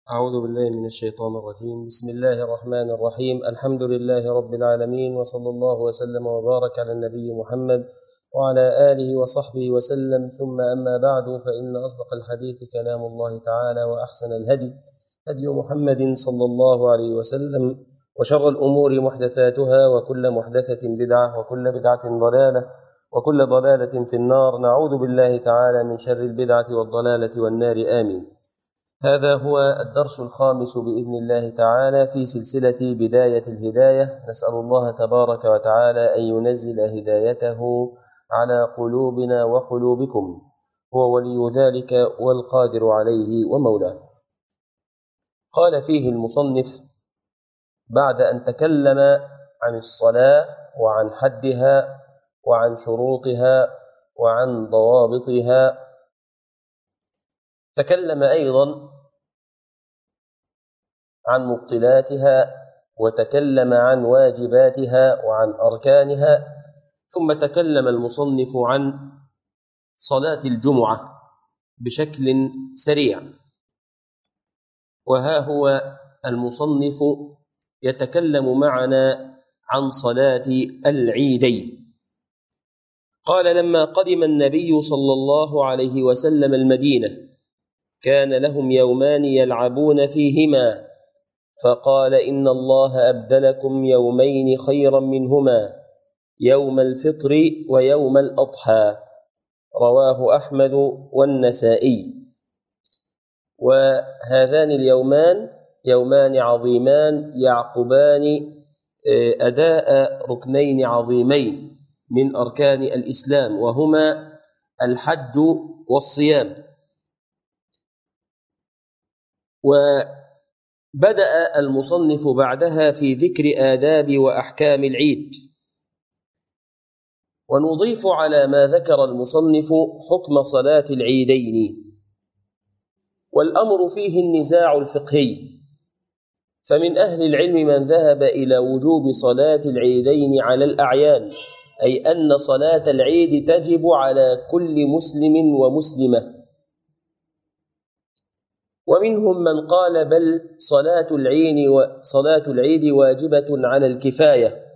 أعوذ بالله من الشيطان الرجيم بسم الله الرحمن الرحيم الحمد لله رب العالمين وصلى الله وسلم وبارك على النبي محمد وعلى آله وصحبه وسلم ثم أما بعد فإن أصدق الحديث كلام الله تعالى وأحسن الهدي هدي محمد صلى الله عليه وسلم وشر الأمور محدثاتها وكل محدثة بدعة وكل بدعة ضلالة وكل ضلالة في النار نعوذ بالله تعالى من شر البدعة والضلالة والنار آمين هذا هو الدرس الخامس بإذن الله تعالى في سلسلة بداية الهداية نسأل الله تبارك وتعالى أن ينزل هدايته على قلوبنا وقلوبكم هو ولي ذلك والقادر عليه ومولاه قال فيه المصنف بعد أن تكلم عن الصلاة وعن حدها وعن شروطها وعن ضوابطها تكلم أيضا عن مبطلاتها وتكلم عن واجباتها وعن أركانها ثم تكلم المصنف عن صلاة الجمعة بشكل سريع وها هو المصنف يتكلم معنا عن صلاة العيدين قال لما قدم النبي صلى الله عليه وسلم المدينة كان لهم يومان يلعبون فيهما فقال إن الله أبدلكم يومين خيرا منهما يوم الفطر ويوم الأضحى رواه أحمد والنسائي وهذان اليومان يومان عظيمان يعقبان أداء ركنين عظيمين من أركان الإسلام وهما الحج والصيام وبدأ المصنف بعدها في ذكر آداب وأحكام العيد ونضيف على ما ذكر المصنف حكم صلاة العيدين والأمر فيه النزاع الفقهي فمن أهل العلم من ذهب إلى وجوب صلاة العيدين على الأعيان أي أن صلاة العيد تجب على كل مسلم ومسلمة ومنهم من قال بل صلاة العين وصلاة العيد واجبة على الكفاية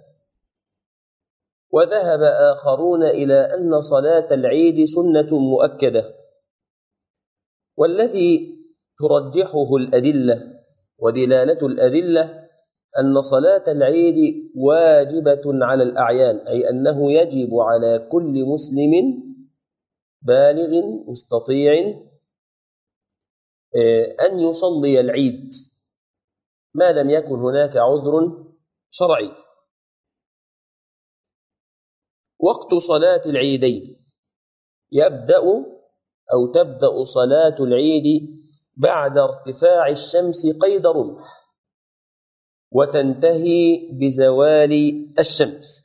وذهب آخرون إلى أن صلاة العيد سنة مؤكدة والذي ترجحه الأدلة ودلالة الأدلة أن صلاة العيد واجبة على الأعيان أي أنه يجب على كل مسلم بالغ مستطيع أن يصلي العيد ما لم يكن هناك عذر شرعي وقت صلاة العيدين يبدأ أو تبدأ صلاة العيد بعد ارتفاع الشمس قيد رمح وتنتهي بزوال الشمس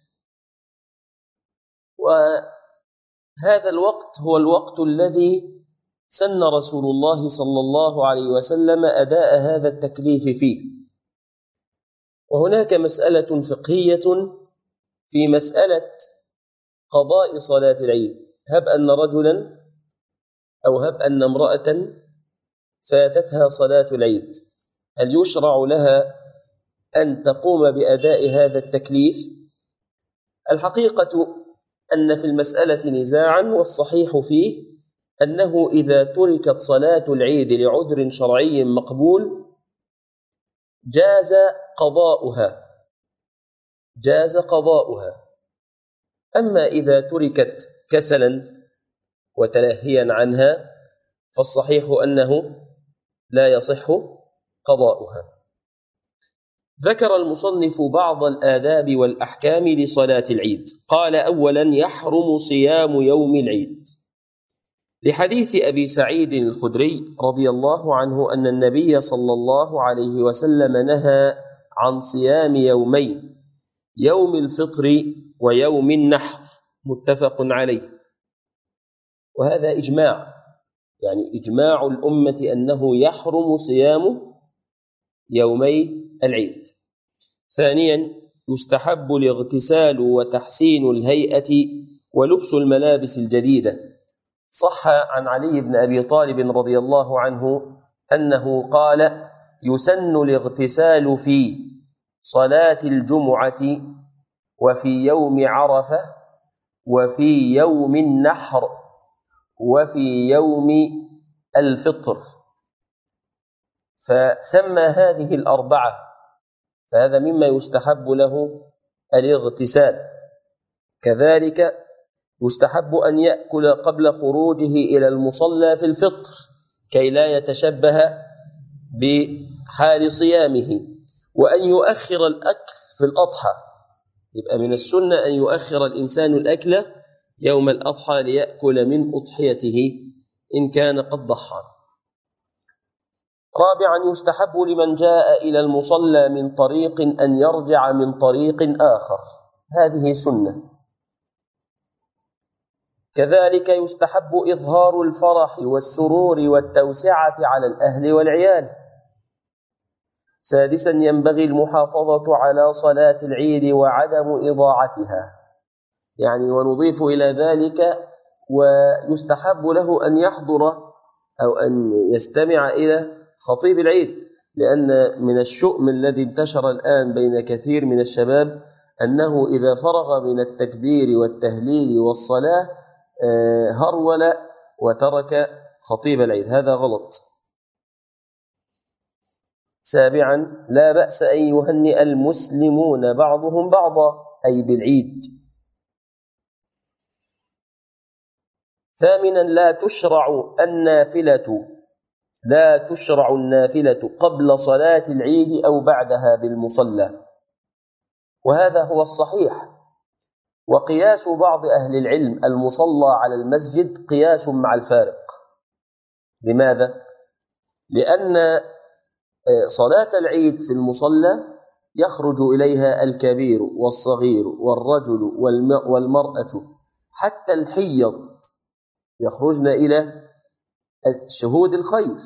وهذا الوقت هو الوقت الذي سن رسول الله صلى الله عليه وسلم أداء هذا التكليف فيه وهناك مسألة فقهية في مسألة قضاء صلاة العيد هب أن رجلا أو هب أن امرأة فاتتها صلاة العيد هل يشرع لها أن تقوم بأداء هذا التكليف؟ الحقيقة أن في المسألة نزاعا والصحيح فيه أنه إذا تركت صلاة العيد لعذر شرعي مقبول جاز قضاؤها جاز قضاؤها أما إذا تركت كسلا وتلهيا عنها فالصحيح أنه لا يصح قضاؤها ذكر المصنف بعض الآداب والأحكام لصلاة العيد قال أولا يحرم صيام يوم العيد لحديث أبي سعيد الخدري رضي الله عنه أن النبي صلى الله عليه وسلم نهى عن صيام يومين يوم الفطر ويوم النحر متفق عليه وهذا إجماع يعني إجماع الأمة أنه يحرم صيام يومي العيد ثانيا يستحب الاغتسال وتحسين الهيئة ولبس الملابس الجديدة صح عن علي بن أبي طالب رضي الله عنه أنه قال يسن الاغتسال في صلاة الجمعة وفي يوم عرفة وفي يوم النحر وفي يوم الفطر فسمى هذه الأربعة فهذا مما يستحب له الاغتسال كذلك يستحب أن يأكل قبل خروجه إلى المصلى في الفطر كي لا يتشبه بحال صيامه وأن يؤخر الأكل في الأضحى يبقى من السنة أن يؤخر الإنسان الأكل يوم الأضحى ليأكل من أضحيته إن كان قد ضحى رابعا يستحب لمن جاء إلى المصلى من طريق أن يرجع من طريق آخر هذه سنة كذلك يستحب إظهار الفرح والسرور والتوسعة على الأهل والعيال سادسا ينبغي المحافظة على صلاة العيد وعدم إضاعتها يعني ونضيف إلى ذلك ويستحب له أن يحضر أو أن يستمع إلى خطيب العيد لأن من الشؤم الذي انتشر الآن بين كثير من الشباب أنه إذا فرغ من التكبير والتهليل والصلاة هرول وترك خطيب العيد هذا غلط سابعا لا بأس أن يهنئ المسلمون بعضهم بعضا أي بالعيد ثامنا لا تشرع النافلة لا تشرع النافلة قبل صلاة العيد أو بعدها بالمصلى وهذا هو الصحيح وقياس بعض أهل العلم المصلى على المسجد قياس مع الفارق لماذا؟ لأن صلاة العيد في المصلى يخرج إليها الكبير والصغير والرجل والمرأة حتى الحيض يخرجن إلى شهود الخير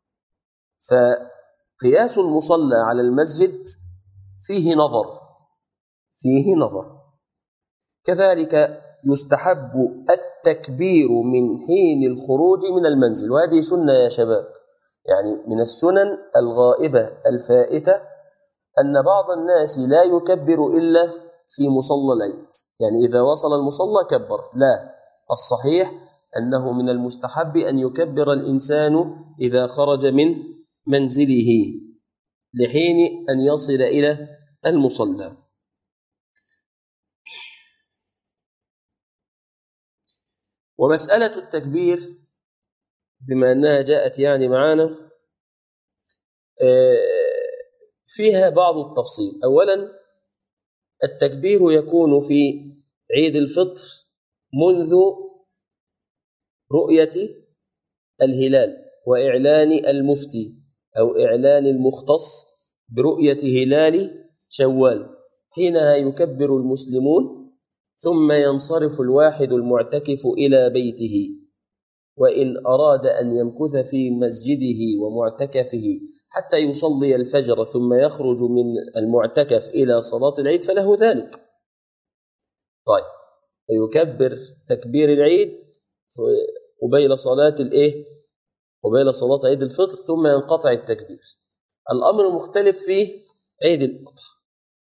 فقياس المصلى على المسجد فيه نظر فيه نظر كذلك يستحب التكبير من حين الخروج من المنزل وهذه سنة يا شباب يعني من السنن الغائبة الفائتة أن بعض الناس لا يكبر إلا في مصلى العيد يعني إذا وصل المصلى كبر لا الصحيح أنه من المستحب أن يكبر الإنسان إذا خرج من منزله لحين أن يصل إلى المصلى ومسألة التكبير بما أنها جاءت يعني معانا فيها بعض التفصيل أولا التكبير يكون في عيد الفطر منذ رؤية الهلال وإعلان المفتي أو إعلان المختص برؤية هلال شوال حينها يكبر المسلمون ثم ينصرف الواحد المعتكف إلى بيته وإن أراد أن يمكث في مسجده ومعتكفه حتى يصلي الفجر ثم يخرج من المعتكف إلى صلاة العيد فله ذلك طيب فيكبر تكبير العيد قبيل صلاة الإيه؟ قبيل صلاة عيد الفطر ثم ينقطع التكبير الأمر مختلف في عيد الأضحى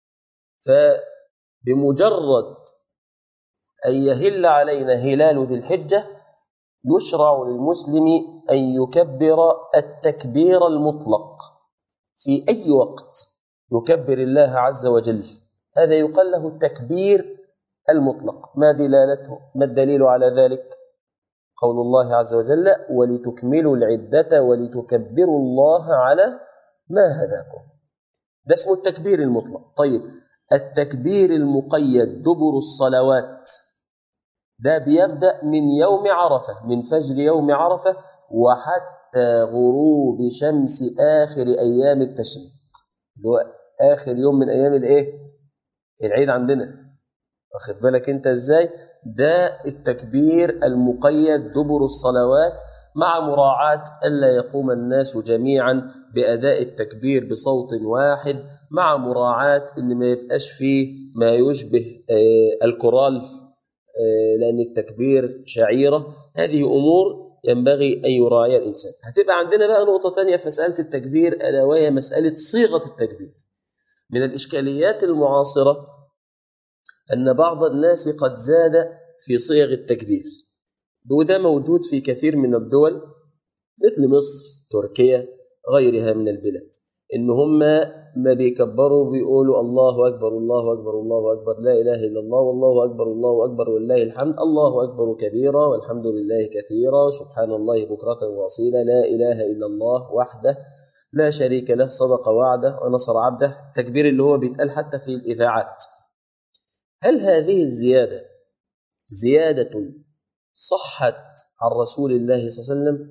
فبمجرد أن يهل علينا هلال ذي الحجة يشرع للمسلم أن يكبر التكبير المطلق في أي وقت يكبر الله عز وجل هذا يقال له التكبير المطلق ما دلالته ما الدليل على ذلك قول الله عز وجل ولتكملوا العدة ولتكبروا الله على ما هداكم ده اسمه التكبير المطلق طيب التكبير المقيد دبر الصلوات ده بيبدأ من يوم عرفة من فجر يوم عرفة وحتى غروب شمس آخر أيام التشريق اللي هو آخر يوم من أيام الإيه؟ العيد عندنا واخد بالك أنت إزاي؟ ده التكبير المقيد دبر الصلوات مع مراعاة ألا يقوم الناس جميعا بأداء التكبير بصوت واحد مع مراعاة إن ما يبقاش فيه ما يشبه الكورال لأن التكبير شعيرة هذه أمور ينبغي أن يراعي الإنسان هتبقى عندنا بقى نقطة تانية في مسألة التكبير ألا وهي مسألة صيغة التكبير من الإشكاليات المعاصرة أن بعض الناس قد زاد في صيغ التكبير وده موجود في كثير من الدول مثل مصر تركيا غيرها من البلاد ان هم ما بيكبروا بيقولوا الله اكبر الله اكبر الله اكبر لا اله الا الله والله اكبر الله اكبر ولله الحمد الله اكبر كبيرا والحمد لله كثيرا سبحان الله بكرة واصيلا لا اله الا الله وحده لا شريك له صدق وعده ونصر عبده التكبير اللي هو بيتقال حتى في الاذاعات هل هذه الزياده زياده صحت عن رسول الله صلى الله عليه وسلم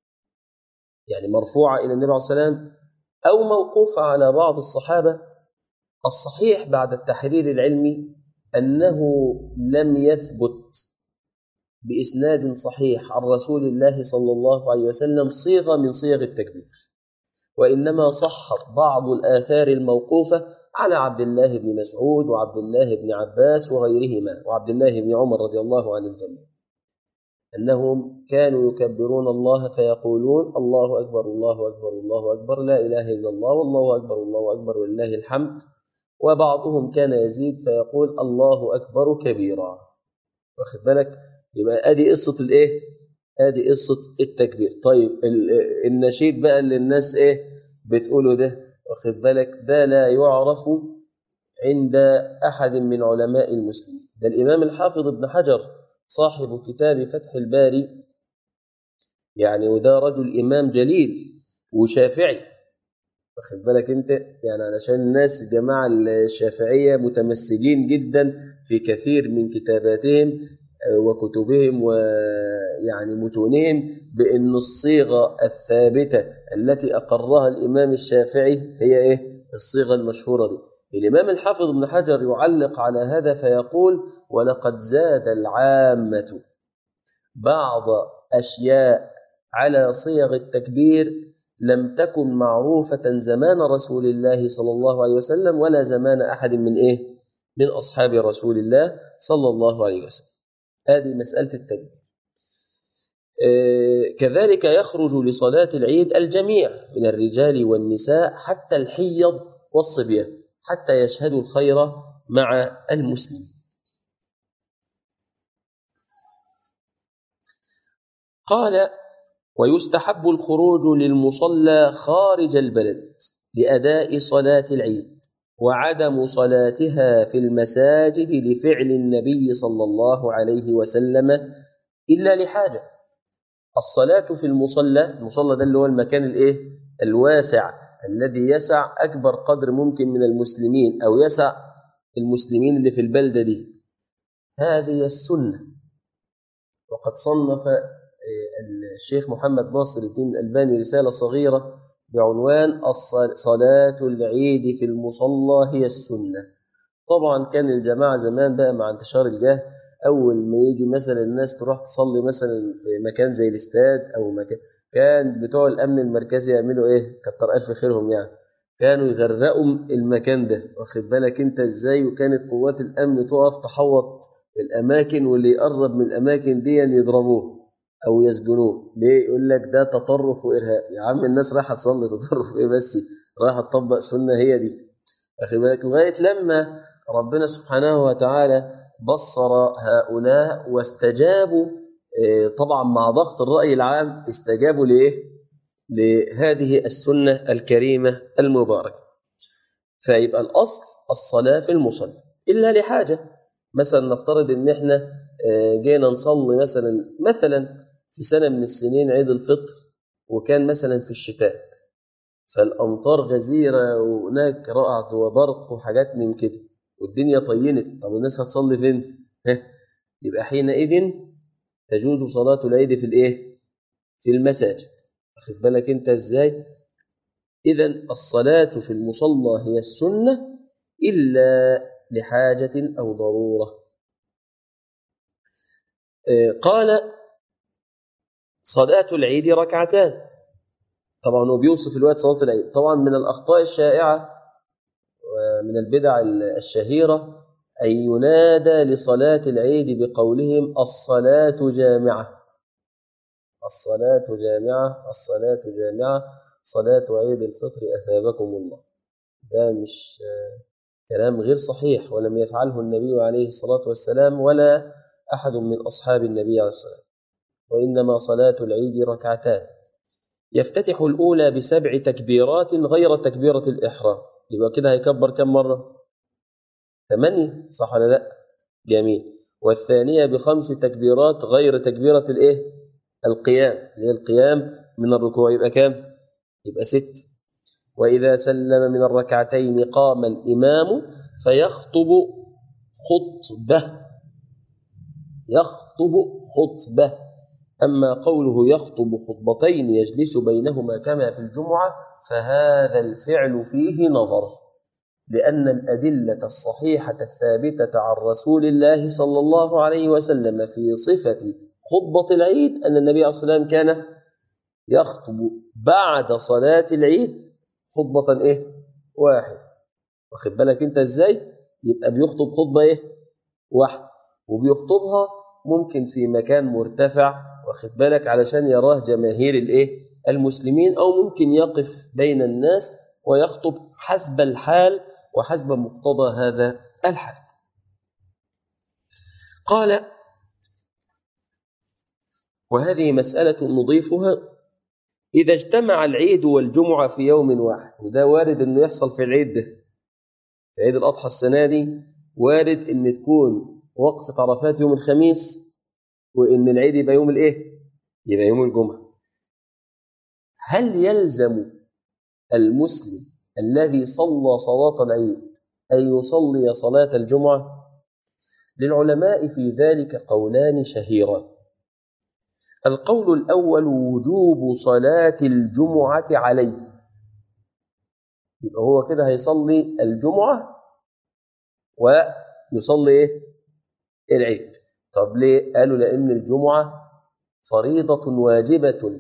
يعني مرفوعه الى النبي عليه الصلاه والسلام أو موقوفة على بعض الصحابة الصحيح بعد التحرير العلمي أنه لم يثبت بإسناد صحيح عن رسول الله صلى الله عليه وسلم صيغة من صيغ التكبير وإنما صحت بعض الآثار الموقوفة على عبد الله بن مسعود وعبد الله بن عباس وغيرهما وعبد الله بن عمر رضي الله عن الجميع أنهم كانوا يكبرون الله فيقولون الله أكبر الله أكبر الله أكبر لا إله إلا الله والله أكبر الله أكبر ولله الحمد وبعضهم كان يزيد فيقول الله أكبر كبيرا واخد بالك يبقى أدي قصة الإيه؟ أدي قصة التكبير طيب النشيد بقى اللي الناس إيه بتقوله ده واخد بالك ده لا يعرف عند أحد من علماء المسلمين ده الإمام الحافظ ابن حجر صاحب كتاب فتح الباري يعني وده رجل إمام جليل وشافعي واخد بالك انت يعني علشان الناس الجماعة الشافعية متمسكين جدا في كثير من كتاباتهم وكتبهم ويعني متونهم بأن الصيغة الثابتة التي أقرها الإمام الشافعي هي إيه؟ الصيغة المشهورة دي الإمام الحافظ ابن حجر يعلق على هذا فيقول ولقد زاد العامة بعض أشياء على صيغ التكبير لم تكن معروفة زمان رسول الله صلى الله عليه وسلم ولا زمان أحد من إيه؟ من أصحاب رسول الله صلى الله عليه وسلم هذه مسألة التكبير آه كذلك يخرج لصلاة العيد الجميع من الرجال والنساء حتى الحيض والصبيان حتى يشهدوا الخير مع المسلم قال ويستحب الخروج للمصلى خارج البلد لأداء صلاة العيد وعدم صلاتها في المساجد لفعل النبي صلى الله عليه وسلم إلا لحاجة الصلاة في المصلى المصلى ده اللي هو المكان الايه الواسع الذي يسع أكبر قدر ممكن من المسلمين أو يسع المسلمين اللي في البلدة دي هذه السنة وقد صنف الشيخ محمد ناصر الدين الألباني رسالة صغيرة بعنوان صلاة العيد في المصلى هي السنة طبعا كان الجماعة زمان بقى مع انتشار الجهل أول ما يجي مثلا الناس تروح تصلي مثلا في مكان زي الاستاد أو مكان كان بتوع الأمن المركزي يعملوا إيه كتر ألف خيرهم يعني كانوا يغرقوا المكان ده واخد بالك أنت إزاي وكانت قوات الأمن تقف تحوط الأماكن واللي يقرب من الأماكن دي يضربوه او يسجنوه ليه يقول لك ده تطرف وارهاب يا عم الناس رايحه تصلي تطرف ايه بس رايحه تطبق سنه هي دي اخي بالك لغايه لما ربنا سبحانه وتعالى بصر هؤلاء واستجابوا طبعا مع ضغط الراي العام استجابوا لايه لهذه السنه الكريمه المباركه فيبقى الاصل الصلاه في المصلى الا لحاجه مثلا نفترض ان احنا جينا نصلي مثلا مثلا في سنة من السنين عيد الفطر وكان مثلا في الشتاء فالأمطار غزيرة وهناك رعد وبرق وحاجات من كده والدنيا طينت طب الناس هتصلي فين؟ يبقى حينئذ تجوز صلاة العيد في الإيه؟ في المساجد واخد بالك أنت إزاي؟ إذا الصلاة في المصلى هي السنة إلا لحاجة أو ضرورة قال صلاة العيد ركعتان طبعا هو بيوصف الوقت صلاة العيد طبعا من الأخطاء الشائعة ومن البدع الشهيرة أن ينادى لصلاة العيد بقولهم الصلاة جامعة الصلاة جامعة الصلاة جامعة صلاة عيد الفطر أثابكم الله ده مش كلام غير صحيح ولم يفعله النبي عليه الصلاة والسلام ولا أحد من أصحاب النبي عليه الصلاة والسلام وإنما صلاة العيد ركعتان يفتتح الأولى بسبع تكبيرات غير تكبيرة الإحرام يبقى كده هيكبر كم مرة؟ ثمانية صح ولا لا؟ جميل والثانية بخمس تكبيرات غير تكبيرة الإيه؟ القيام اللي هي القيام من الركوع يبقى كام؟ يبقى ست وإذا سلم من الركعتين قام الإمام فيخطب خطبة يخطب خطبة أما قوله يخطب خطبتين يجلس بينهما كما في الجمعة فهذا الفعل فيه نظر لأن الأدلة الصحيحة الثابتة عن رسول الله صلى الله عليه وسلم في صفة خطبة العيد أن النبي عليه الصلاة والسلام كان يخطب بعد صلاة العيد خطبة إيه؟ واحد واخد بالك أنت إزاي؟ يبقى بيخطب خطبة إيه؟ واحد وبيخطبها ممكن في مكان مرتفع واخد بالك علشان يراه جماهير الإيه؟ المسلمين أو ممكن يقف بين الناس ويخطب حسب الحال وحسب مقتضى هذا الحال قال وهذه مسألة نضيفها إذا اجتمع العيد والجمعة في يوم واحد وده وارد أنه يحصل في العيد ده في عيد الأضحى السنة دي وارد أن تكون وقفة عرفات يوم الخميس وأن العيد يبقى يوم الإيه؟ يبقى يوم الجمعة هل يلزم المسلم الذي صلى صلاة العيد أن يصلي صلاة الجمعة للعلماء في ذلك قولان شهيران القول الأول وجوب صلاة الجمعة عليه يبقى هو كده هيصلي الجمعة ويصلي إيه؟ العيد طب ليه؟ قالوا لأن الجمعة فريضة واجبة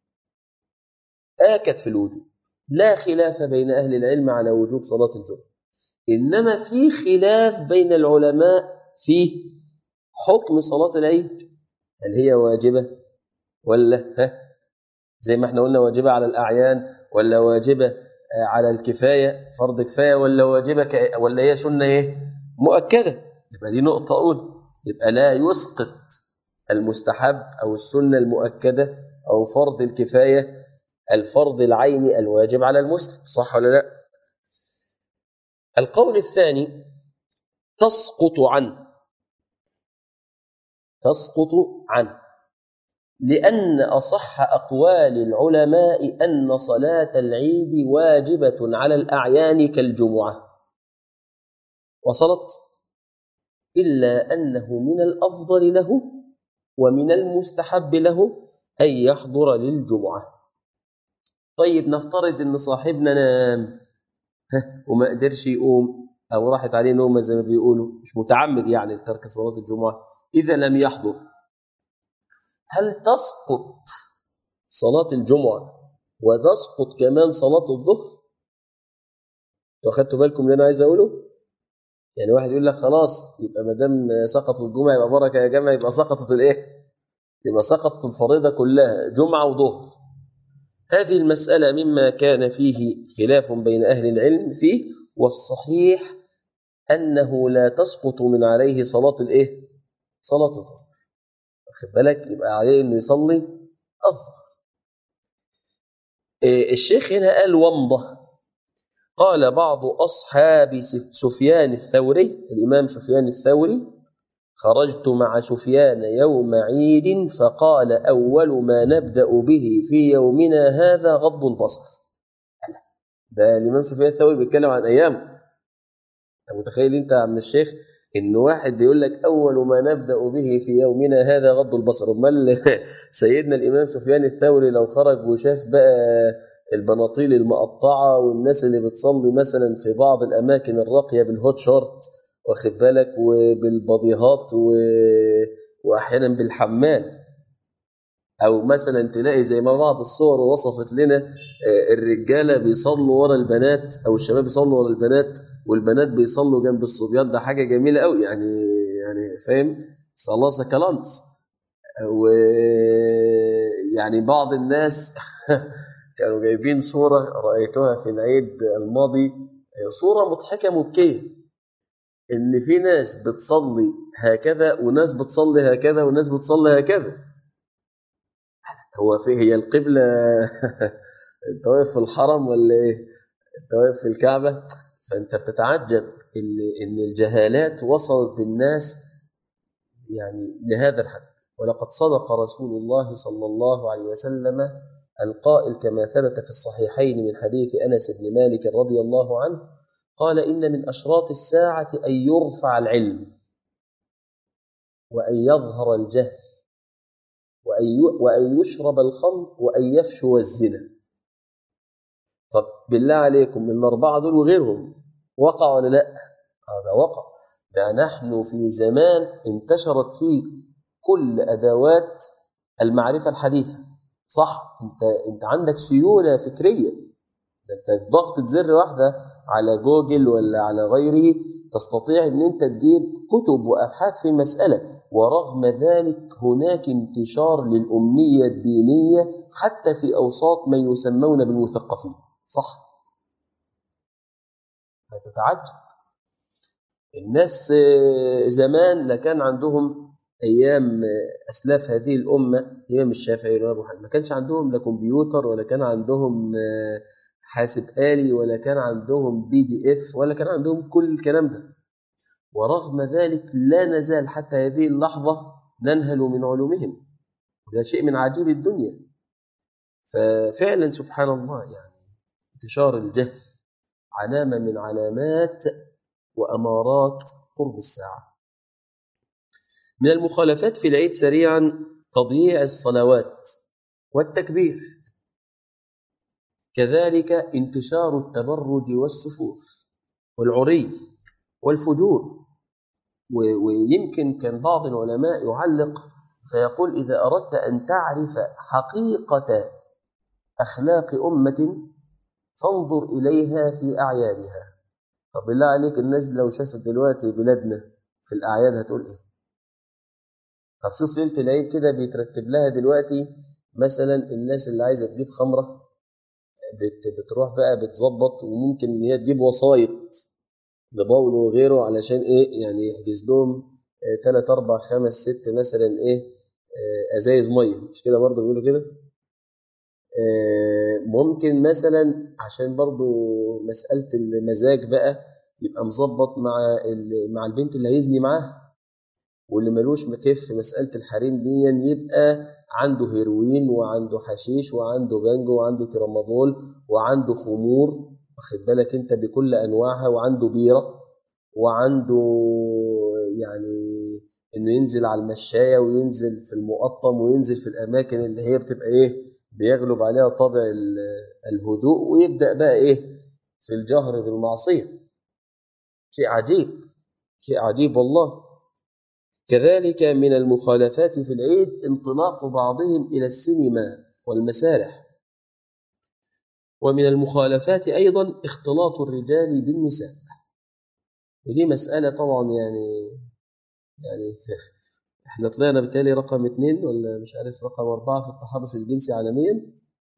آكد في الوجوب لا خلاف بين أهل العلم على وجوب صلاة الجمعة إنما في خلاف بين العلماء في حكم صلاة العيد هل هي واجبة ولا ها زي ما احنا قلنا واجبة على الأعيان ولا واجبة على الكفاية فرض كفاية ولا واجبة ك... ولا هي سنة ايه مؤكدة يبقى دي نقطة أولى يبقى لا يسقط المستحب أو السنة المؤكدة أو فرض الكفاية الفرض العيني الواجب على المسلم صح ولا لا القول الثاني تسقط عنه تسقط عنه لأن أصح أقوال العلماء أن صلاة العيد واجبة على الأعيان كالجمعة وصلت إلا أنه من الأفضل له ومن المستحب له أن يحضر للجمعة طيب نفترض ان صاحبنا نام وما قدرش يقوم او راحت عليه نومه زي ما بيقولوا مش متعمد يعني لترك صلاه الجمعه اذا لم يحضر هل تسقط صلاه الجمعه وتسقط كمان صلاه الظهر واخدتوا بالكم اللي انا عايز اقوله يعني واحد يقول لك خلاص يبقى ما دام سقطت الجمعه يبقى بركه يا جماعه يبقى سقطت الايه يبقى سقطت الفريضه كلها جمعه وظهر هذه المسألة مما كان فيه خلاف بين أهل العلم فيه والصحيح أنه لا تسقط من عليه صلاة الإيه؟ صلاة الظهر واخد بالك يبقى عليه إنه يصلي الظهر إيه الشيخ هنا قال ومضة قال بعض أصحاب سفيان الثوري الإمام سفيان الثوري خرجت مع سفيان يوم عيد فقال أول ما نبدأ به في يومنا هذا غض البصر ده الإمام سفيان الثوري بيتكلم عن أيام أنت متخيل أنت يا عم الشيخ إن واحد بيقول لك أول ما نبدأ به في يومنا هذا غض البصر أمال سيدنا الإمام سفيان الثوري لو خرج وشاف بقى البناطيل المقطعة والناس اللي بتصلي مثلا في بعض الأماكن الراقية بالهوت شورت واخد بالك وبالبضيهات و... واحيانا بالحمال او مثلا تلاقي زي ما بعض الصور وصفت لنا الرجاله بيصلوا ورا البنات او الشباب بيصلوا ورا البنات والبنات بيصلوا جنب الصبيان ده حاجه جميله قوي يعني يعني فاهم صلاه كلانس و يعني بعض الناس كانوا جايبين صورة رأيتها في العيد الماضي صورة مضحكة مبكية إن في ناس بتصلي هكذا وناس بتصلي هكذا وناس بتصلي هكذا هو في هي القبلة أنت واقف في الحرم ولا إيه؟ أنت واقف في الكعبة فأنت بتتعجب إن إن الجهالات وصلت بالناس يعني لهذا الحد ولقد صدق رسول الله صلى الله عليه وسلم القائل كما ثبت في الصحيحين من حديث انس بن مالك رضي الله عنه قال ان من اشراط الساعه ان يرفع العلم وان يظهر الجهل وان وان يشرب الخمر وان يفشو الزنا طب بالله عليكم من الاربعه دول وغيرهم وقع ولا لا؟ هذا وقع ده نحن في زمان انتشرت فيه كل ادوات المعرفه الحديثه صح انت انت عندك سيوله فكريه ده انت ضغطه زر واحده على جوجل ولا على غيره تستطيع ان انت تجيب كتب وابحاث في المساله ورغم ذلك هناك انتشار للاميه الدينيه حتى في اوساط من يسمون بالمثقفين صح هتتعجب الناس زمان لا كان عندهم ايام اسلاف هذه الامه امام الشافعي والامام محمد ما كانش عندهم لا كمبيوتر ولا كان عندهم حاسب آلي ولا كان عندهم بي دي اف ولا كان عندهم كل الكلام ده ورغم ذلك لا نزال حتى هذه اللحظه ننهل من علومهم وده شيء من عجيب الدنيا ففعلا سبحان الله يعني انتشار الجهل علامه من علامات وامارات قرب الساعه من المخالفات في العيد سريعا تضييع الصلوات والتكبير كذلك انتشار التبرج والسفور والعري والفجور ويمكن كان بعض العلماء يعلق فيقول إذا أردت أن تعرف حقيقة أخلاق أمة فانظر إليها في أعيادها طب بالله عليك الناس لو شافت دلوقتي بلادنا في الأعياد هتقول إيه؟ طب شوف ليله العيد كده بيترتب لها دلوقتي مثلا الناس اللي عايزه تجيب خمره بت بتروح بقى بتظبط وممكن ان هي تجيب وسايط لباولو وغيره علشان ايه يعني يحجز لهم ثلاث اربع خمس ست مثلا ايه ازايز ميه مش كده برضه بيقولوا كده ممكن مثلا عشان برضه مساله المزاج بقى يبقى مظبط مع مع البنت اللي هيزني معاها واللي ملوش مكف في مسألة الحريم دي يبقى عنده هيروين وعنده حشيش وعنده بانجو وعنده ترامادول وعنده خمور واخد بالك انت بكل انواعها وعنده بيرة وعنده يعني انه ينزل على المشاية وينزل في المقطم وينزل في الاماكن اللي هي بتبقى ايه بيغلب عليها طابع الهدوء ويبدأ بقى ايه في الجهر بالمعصية شيء عجيب شيء عجيب والله كذلك من المخالفات في العيد انطلاق بعضهم الى السينما والمسارح ومن المخالفات ايضا اختلاط الرجال بالنساء ودي مساله طبعا يعني يعني احنا طلعنا بالتالي رقم اثنين ولا مش عارف رقم اربعه في التحرش الجنسي عالميا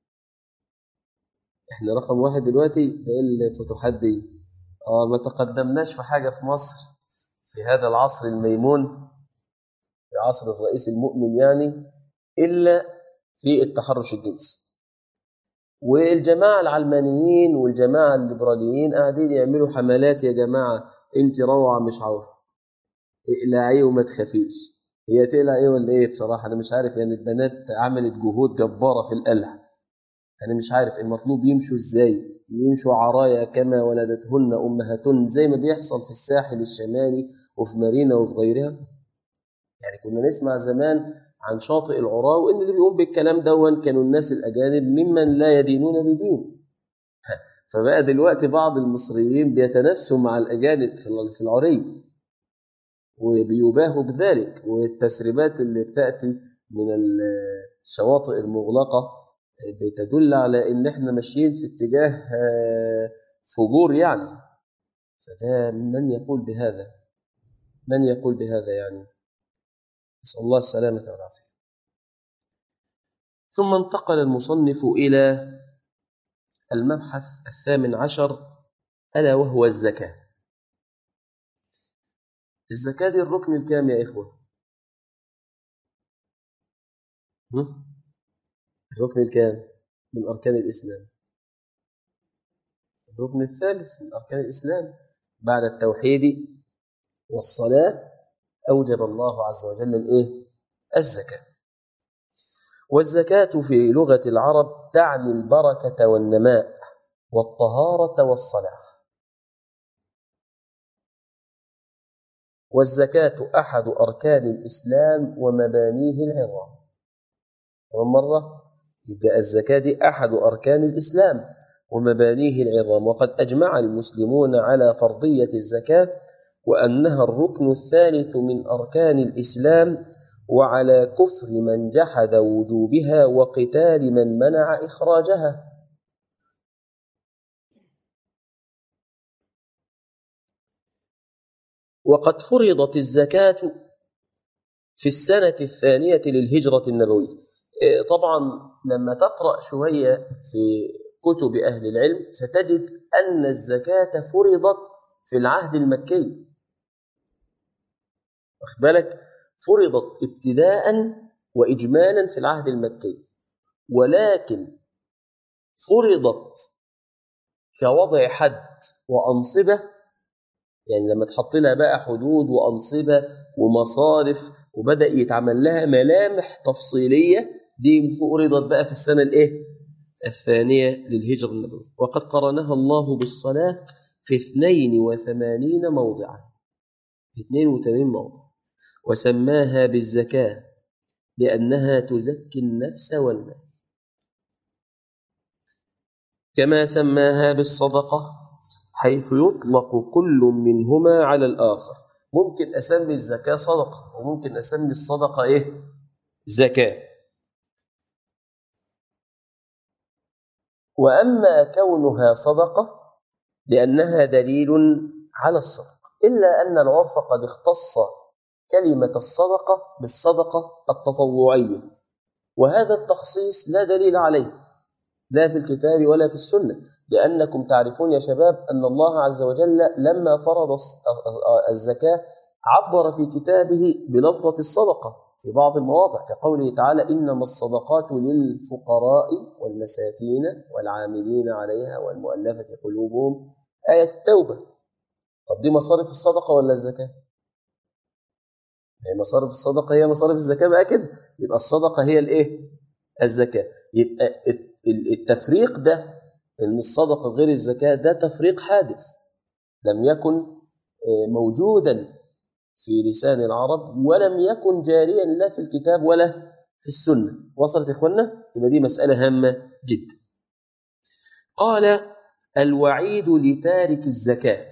احنا رقم واحد دلوقتي ده الفتوحات دي اه ما تقدمناش في حاجه في مصر في هذا العصر الميمون في عصر الرئيس المؤمن يعني إلا في التحرش الجنسي والجماعة العلمانيين والجماعة الليبراليين قاعدين يعملوا حملات يا جماعة انت روعة مش عورة اقلعي وما تخافيش هي تقلع ايه ولا ايه بصراحة انا مش عارف يعني البنات عملت جهود جبارة في القلع انا مش عارف المطلوب يمشوا ازاي يمشوا عرايا كما ولدتهن امهاتهن زي ما بيحصل في الساحل الشمالي وفي مارينا وفي غيرها يعني كنا نسمع زمان عن شاطئ العراة وان اللي بيقوم بالكلام دون كانوا الناس الاجانب ممن لا يدينون بدين فبقى دلوقتي بعض المصريين بيتنافسوا مع الاجانب في العري وبيباهوا بذلك والتسريبات اللي بتاتي من الشواطئ المغلقه بتدل على ان احنا ماشيين في اتجاه فجور يعني فده من يقول بهذا من يقول بهذا يعني نسأل الله السلامة والعافية ثم انتقل المصنف إلى المبحث الثامن عشر ألا وهو الزكاة الزكاة دي الركن الكام يا إخوة هم؟ الركن الكام من أركان الإسلام الركن الثالث من أركان الإسلام بعد التوحيد والصلاة أوجب الله عز وجل الإيه؟ الزكاة والزكاة في لغة العرب تعني البركة والنماء والطهارة والصلاح والزكاة أحد أركان الإسلام ومبانيه العظام كمان مرة يبقى الزكاة دي أحد أركان الإسلام ومبانيه العظام وقد أجمع المسلمون على فرضية الزكاة وأنها الركن الثالث من أركان الإسلام وعلى كفر من جحد وجوبها وقتال من منع إخراجها وقد فرضت الزكاة في السنة الثانية للهجرة النبوية طبعا لما تقرأ شوية في كتب أهل العلم ستجد أن الزكاة فرضت في العهد المكي واخد بالك فرضت ابتداء وإجمالا في العهد المكي ولكن فرضت كوضع حد وأنصبة يعني لما تحط لها بقى حدود وأنصبة ومصارف وبدأ يتعمل لها ملامح تفصيلية دي فرضت بقى في السنة الإيه؟ الثانية للهجرة النبوية وقد قرنها الله بالصلاة في 82 موضعا في 82 موضع وسماها بالزكاة لأنها تزكي النفس والمال كما سماها بالصدقة حيث يطلق كل منهما على الآخر ممكن أسمي الزكاة صدقة وممكن أسمي الصدقة إيه؟ زكاة وأما كونها صدقة لأنها دليل على الصدق إلا أن العرف قد اختص كلمة الصدقة بالصدقة التطوعية وهذا التخصيص لا دليل عليه لا في الكتاب ولا في السنة لأنكم تعرفون يا شباب أن الله عز وجل لما فرض الزكاة عبر في كتابه بلفظة الصدقة في بعض المواضع كقوله تعالى إنما الصدقات للفقراء والمساكين والعاملين عليها والمؤلفة قلوبهم آية التوبة طب دي مصارف الصدقة ولا الزكاة؟ هي مصارف الصدقة هي مصارف الزكاة بقى كده يبقى الصدقة هي الإيه؟ الزكاة يبقى التفريق ده إن الصدقة غير الزكاة ده تفريق حادث لم يكن موجودا في لسان العرب ولم يكن جاريا لا في الكتاب ولا في السنة وصلت إخوانا يبقى دي مسألة هامة جدا قال الوعيد لتارك الزكاة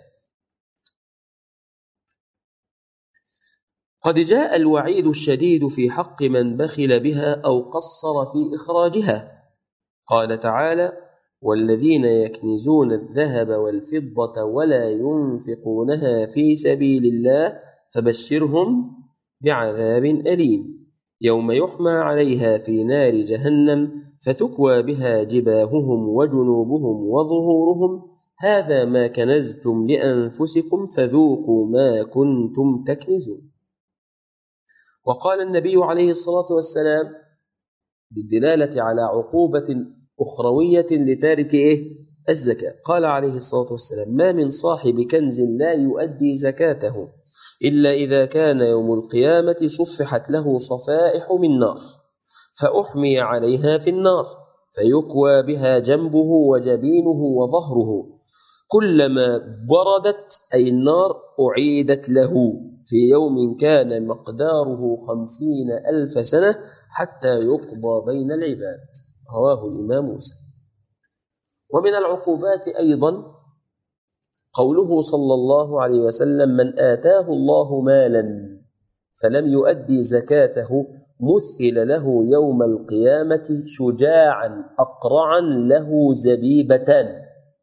قد جاء الوعيد الشديد في حق من بخل بها أو قصر في إخراجها قال تعالى والذين يكنزون الذهب والفضة ولا ينفقونها في سبيل الله فبشرهم بعذاب أليم يوم يحمى عليها في نار جهنم فتكوى بها جباههم وجنوبهم وظهورهم هذا ما كنزتم لأنفسكم فذوقوا ما كنتم تكنزون وقال النبي عليه الصلاة والسلام بالدلالة على عقوبة أخروية لتارك إيه؟ الزكاة قال عليه الصلاة والسلام ما من صاحب كنز لا يؤدي زكاته إلا إذا كان يوم القيامة صفحت له صفائح من نار فأحمي عليها في النار فيكوى بها جنبه وجبينه وظهره كلما بردت أي النار أعيدت له في يوم كان مقداره خمسين ألف سنة حتى يقضى بين العباد رواه الإمام مسلم ومن العقوبات أيضا قوله صلى الله عليه وسلم من آتاه الله مالا فلم يؤدي زكاته مثل له يوم القيامة شجاعا أقرعا له زبيبتان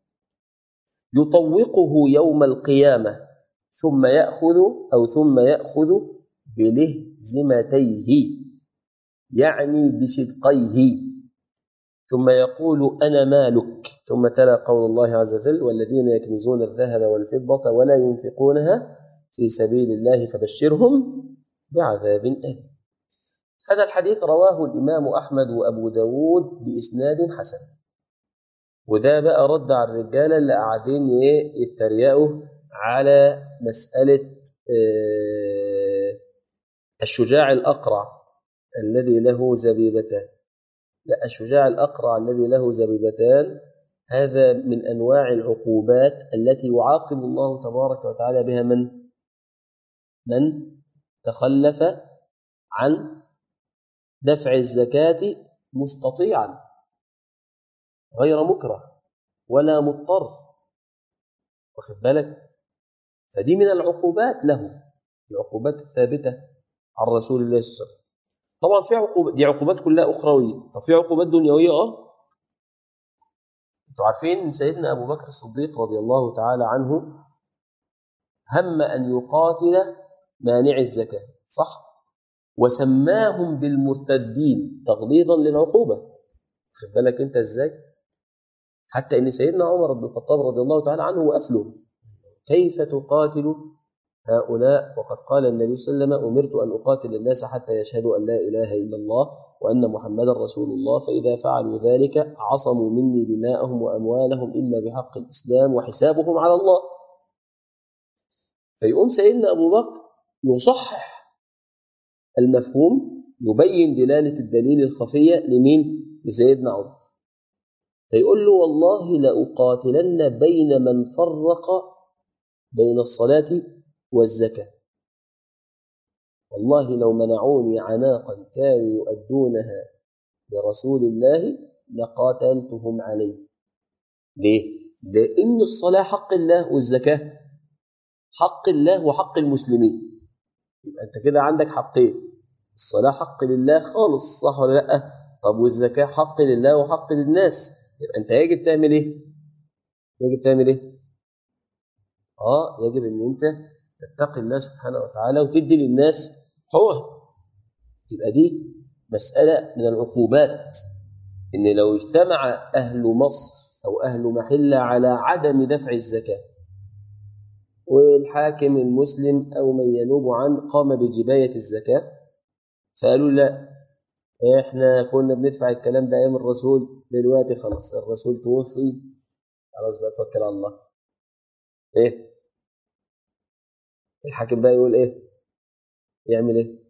يطوقه يوم القيامة ثم يأخذ أو ثم يأخذ بلهزمتيه يعني بشدقيه ثم يقول أنا مالك ثم تلا قول الله عز وجل والذين يكنزون الذهب والفضة ولا ينفقونها في سبيل الله فبشرهم بعذاب أليم هذا الحديث رواه الإمام أحمد وأبو داود بإسناد حسن وده بقى رد على الرجالة اللي قاعدين يتريقوا على مسألة الشجاع الأقرع الذي له زبيبتان لا الشجاع الأقرع الذي له زبيبتان هذا من أنواع العقوبات التي يعاقب الله تبارك وتعالى بها من من تخلف عن دفع الزكاة مستطيعا غير مكره ولا مضطر واخد بالك فدي من العقوبات له العقوبات الثابتة عن رسول الله صلى الله عليه وسلم طبعا في عقوبات دي عقوبات كلها أخروية طب في عقوبات دنيوية اه انتوا عارفين ان سيدنا أبو بكر الصديق رضي الله تعالى عنه هم أن يقاتل مانع الزكاة صح وسماهم بالمرتدين تغليظا للعقوبة خد بالك انت ازاي حتى ان سيدنا عمر بن الخطاب رضي الله تعالى عنه وقف له كيف تقاتل هؤلاء وقد قال النبي صلى الله عليه وسلم امرت ان اقاتل الناس حتى يشهدوا ان لا اله الا الله وان محمدا رسول الله فاذا فعلوا ذلك عصموا مني دماءهم واموالهم الا بحق الاسلام وحسابهم على الله فيقوم سيدنا ابو بكر يصحح المفهوم يبين دلاله الدليل الخفيه لمين لسيدنا عمر فيقول له والله لاقاتلن بين من فرق بين الصلاه والزكاه والله لو منعوني عناقا كانوا يؤدونها لرسول الله لقاتلتهم عليه ليه لان الصلاه حق الله والزكاه حق الله وحق المسلمين يبقى انت كده عندك حقين الصلاه حق لله خالص صح ولا لا طب والزكاه حق لله وحق للناس يبقى انت يجب تعمل ايه يجب تعمل ايه اه يجب ان انت تتقي الله سبحانه وتعالى وتدي للناس حقوق يبقى دي مسألة من العقوبات إن لو اجتمع أهل مصر أو أهل محلة على عدم دفع الزكاة والحاكم المسلم أو من ينوب عنه قام بجباية الزكاة فقالوا لا إحنا كنا بندفع الكلام ده أيام الرسول دلوقتي خلاص الرسول توفي خلاص بقى توكل على الله إيه الحاكم بقى يقول ايه يعمل ايه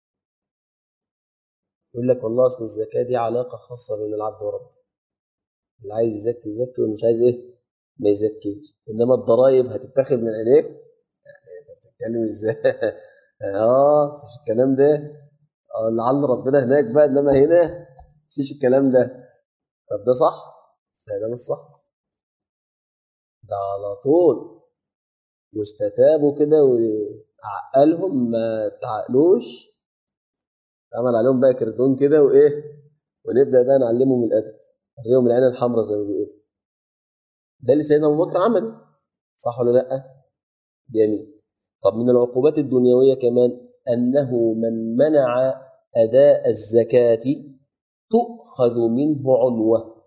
يقول لك والله اصل الزكاه دي علاقه خاصه بين العبد وربه اللي عايز يزكي يزكي واللي مش عايز ايه ما يزكيش انما الضرايب هتتاخد من عينيك يعني انت بتتكلم ازاي اه مفيش الكلام ده اه لعل ربنا هناك بقى انما هنا مفيش الكلام ده طب ده صح لا ده مش صح ده على طول يستتابوا كده وعقلهم ما تعقلوش عمل عليهم بقى كرتون كده وايه ونبدا بقى نعلمهم الادب نوريهم العين الحمراء زي ما بيقولوا ده اللي سيدنا ابو بكر عمله صح ولا لا جميل طب من العقوبات الدنيويه كمان انه من منع اداء الزكاه تؤخذ منه عنوه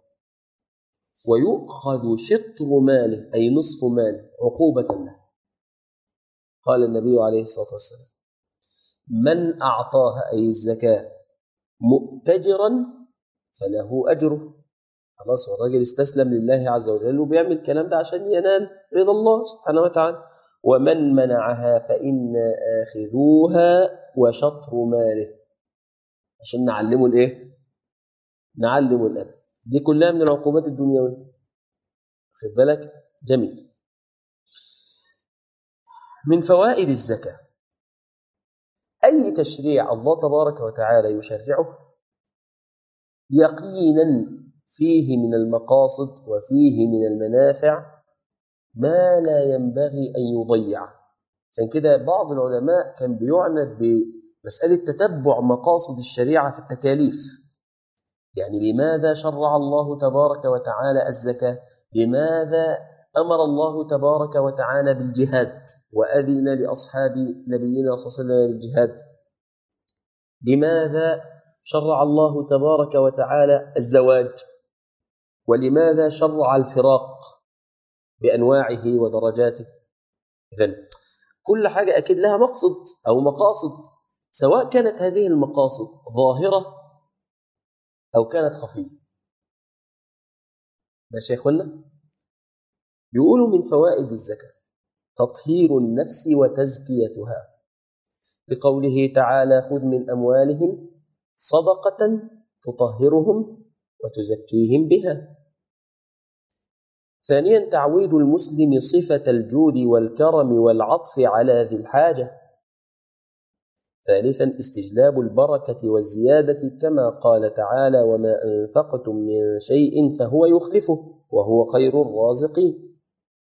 ويؤخذ شطر ماله اي نصف ماله عقوبه له قال النبي عليه الصلاة والسلام من أعطاها أي الزكاة مؤتجرا فله أجره خلاص والراجل استسلم لله عز وجل وبيعمل الكلام ده عشان ينال رضا الله سبحانه وتعالى ومن منعها فإنا آخذوها وشطر ماله عشان نعلمه الإيه؟ نعلمه الأدب دي كلها من العقوبات الدنيوية خد بالك جميل من فوائد الزكاة أي تشريع الله تبارك وتعالى يشرعه يقينا فيه من المقاصد وفيه من المنافع ما لا ينبغي أن يضيع عشان كده بعض العلماء كان بيعنى بمسألة تتبع مقاصد الشريعة في التكاليف يعني لماذا شرع الله تبارك وتعالى الزكاة لماذا امر الله تبارك وتعالى بالجهاد واذن لاصحاب نبينا صلى الله عليه وسلم بالجهاد لماذا شرع الله تبارك وتعالى الزواج ولماذا شرع الفراق بانواعه ودرجاته اذا كل حاجه اكيد لها مقصد او مقاصد سواء كانت هذه المقاصد ظاهره او كانت خفيه ماشي يا اخوانا يقولوا من فوائد الزكاه تطهير النفس وتزكيتها بقوله تعالى خذ من اموالهم صدقه تطهرهم وتزكيهم بها ثانيا تعويد المسلم صفه الجود والكرم والعطف على ذي الحاجه ثالثا استجلاب البركه والزياده كما قال تعالى وما انفقتم من شيء فهو يخلفه وهو خير الرازقين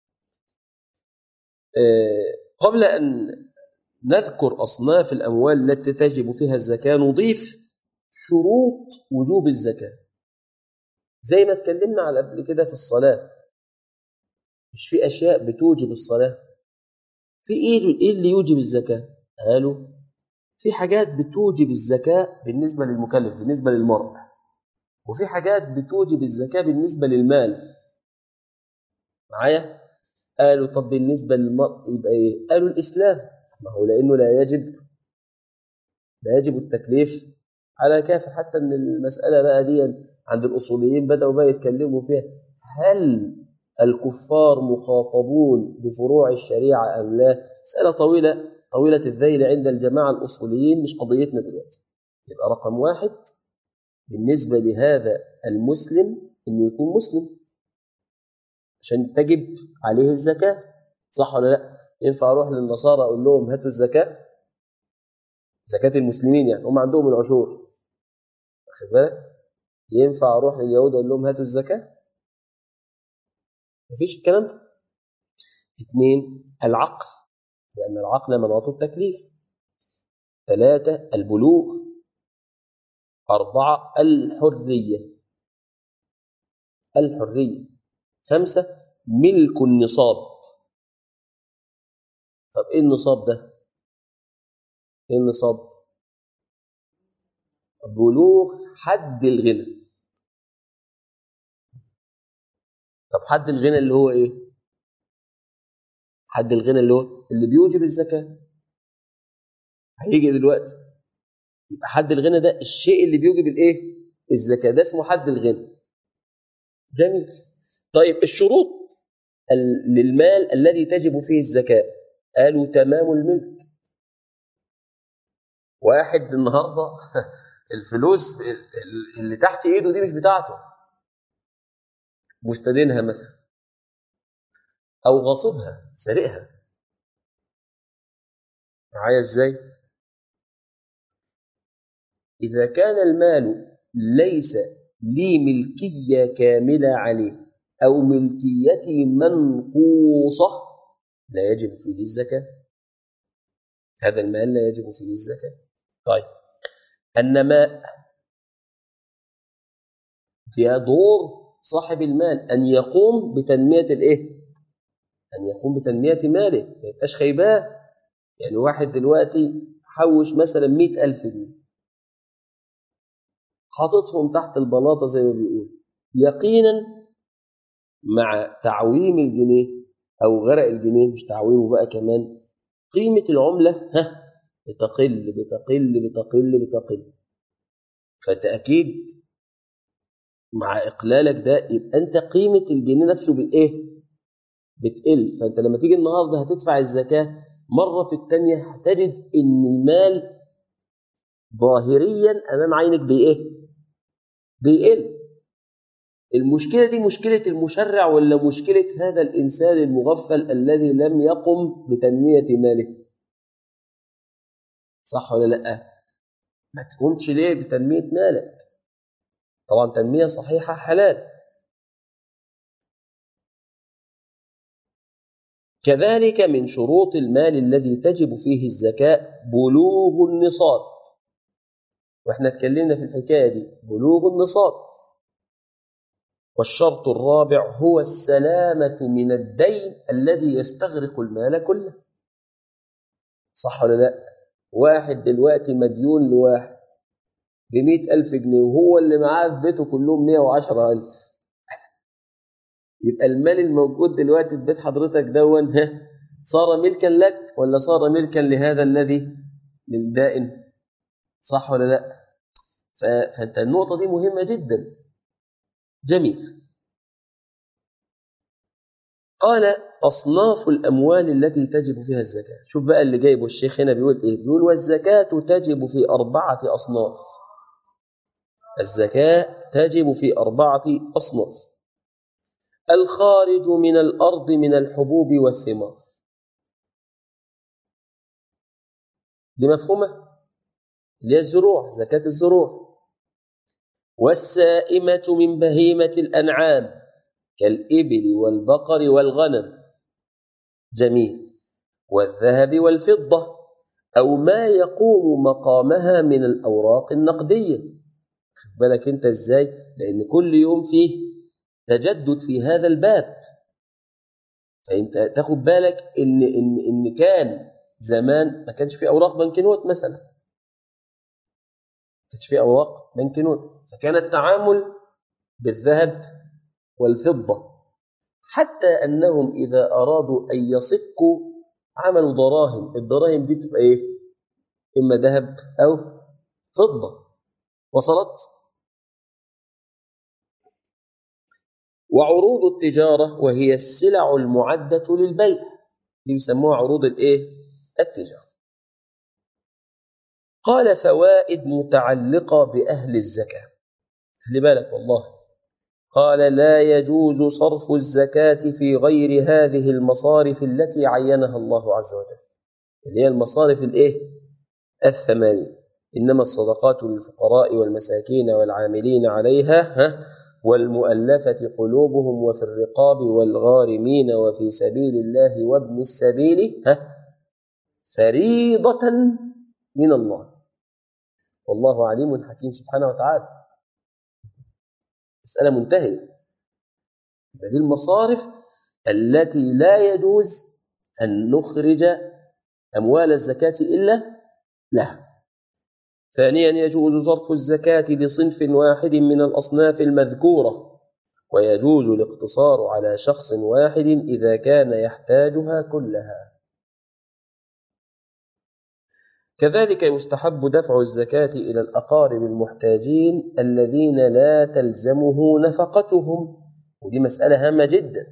قبل ان نذكر اصناف الاموال التي تجب فيها الزكاه نضيف شروط وجوب الزكاه زي ما اتكلمنا على قبل كده في الصلاه مش في اشياء بتوجب الصلاه في ايه ايه اللي يوجب الزكاه قالوا في حاجات بتوجب الزكاه بالنسبه للمكلف بالنسبه للمرء وفي حاجات بتوجب الزكاه بالنسبه للمال معايا قالوا طب بالنسبه للمرء يبقى ايه قالوا الاسلام ما هو لانه لا يجب لا يجب التكليف على كافر حتى ان المساله بقى دي عند الاصوليين بداوا بقى يتكلموا فيها هل الكفار مخاطبون بفروع الشريعه ام لا؟ مساله طويله طويله الذيل عند الجماعه الاصوليين مش قضيتنا دلوقتي. يبقى رقم واحد بالنسبه لهذا المسلم انه يكون مسلم عشان تجب عليه الزكاه صح ولا لا؟ ينفع اروح للنصارى اقول لهم هاتوا الزكاه؟ زكاه المسلمين يعني هم عندهم العشور واخد بالك؟ ينفع اروح لليهود اقول لهم هاتوا الزكاه؟ مفيش الكلام ده. اثنين العقل لأن العقل مناط التكليف. ثلاثة البلوغ. أربعة الحرية. الحرية. خمسة ملك النصاب. طب إيه النصاب ده؟ إيه النصاب؟ بلوغ حد الغنى. طب حد الغنى اللي هو ايه حد الغنى اللي هو اللي بيوجب الزكاه هيجي دلوقتي يبقى حد الغنى ده الشيء اللي بيوجب الايه الزكاه ده اسمه حد الغنى جميل طيب الشروط للمال الذي تجب فيه الزكاه قالوا تمام الملك واحد النهارده الفلوس اللي تحت ايده دي مش بتاعته مستدينها مثلا او غاصبها سارقها معايا ازاي اذا كان المال ليس لي ملكيه كامله عليه او ملكيتي منقوصه لا يجب فيه الزكاه هذا المال لا يجب فيه الزكاه طيب النماء ده دور صاحب المال ان يقوم بتنميه الايه ان يقوم بتنميه ماله ما يبقاش خيباه يعني واحد دلوقتي حوش مثلا مئة ألف جنيه حاططهم تحت البلاطه زي ما بيقول يقينا مع تعويم الجنيه او غرق الجنيه مش تعويمه بقى كمان قيمه العمله ها بتقل بتقل بتقل بتقل فانت اكيد مع اقلالك ده يبقى انت قيمه الجنيه نفسه بايه بتقل فانت لما تيجي النهارده هتدفع الزكاه مره في الثانيه هتجد ان المال ظاهريا امام عينك بايه بيقل المشكله دي مشكله المشرع ولا مشكله هذا الانسان المغفل الذي لم يقم بتنميه ماله صح ولا لا ما تقومش ليه بتنميه مالك طبعا تنميه صحيحه حلال كذلك من شروط المال الذي تجب فيه الزكاة بلوغ النصاب واحنا اتكلمنا في الحكاية دي بلوغ النصاب والشرط الرابع هو السلامة من الدين الذي يستغرق المال كله صح ولا لا واحد دلوقتي مديون لواحد بمئة ألف جنيه وهو اللي معاه في بيته كلهم مئة وعشرة ألف يبقى المال الموجود دلوقتي في بيت حضرتك دون ها صار ملكا لك ولا صار ملكا لهذا الذي للدائن صح ولا لا فانت النقطه دي مهمه جدا جميل قال اصناف الاموال التي تجب فيها الزكاه شوف بقى اللي جايبه الشيخ هنا بيقول ايه بيقول والزكاه تجب في اربعه اصناف الزكاه تجب في اربعه اصناف الخارج من الارض من الحبوب والثمار دي مفهومه اللي هي الزروع زكاه الزروع والسائمه من بهيمه الانعام كالابل والبقر والغنم جميل والذهب والفضه او ما يقوم مقامها من الاوراق النقديه خد بالك انت ازاي لان كل يوم فيه تجدد في هذا الباب فانت تاخد بالك ان ان ان كان زمان ما كانش في اوراق بنكنوت مثلا ما كانش في اوراق بنكنوت فكان التعامل بالذهب والفضه حتى انهم اذا ارادوا ان يصكوا عملوا دراهم الدراهم دي بتبقى ايه اما ذهب او فضه وصلت وعروض التجاره وهي السلع المعده للبيع دي بيسموها عروض الايه التجارة قال فوائد متعلقة بأهل الزكاة خلي بالك والله قال لا يجوز صرف الزكاة في غير هذه المصارف التي عينها الله عز وجل اللي هي المصارف الايه الثمانية إنما الصدقات للفقراء والمساكين والعاملين عليها ها والمؤلفة قلوبهم وفي الرقاب والغارمين وفي سبيل الله وابن السبيل ها فريضة من الله والله عليم حكيم سبحانه وتعالى مسألة منتهية هذه المصارف التي لا يجوز أن نخرج أموال الزكاة إلا لها ثانيا يجوز صرف الزكاة لصنف واحد من الأصناف المذكورة ويجوز الاقتصار على شخص واحد إذا كان يحتاجها كلها كذلك يستحب دفع الزكاة إلى الأقارب المحتاجين الذين لا تلزمه نفقتهم ودي مسألة هامة جدا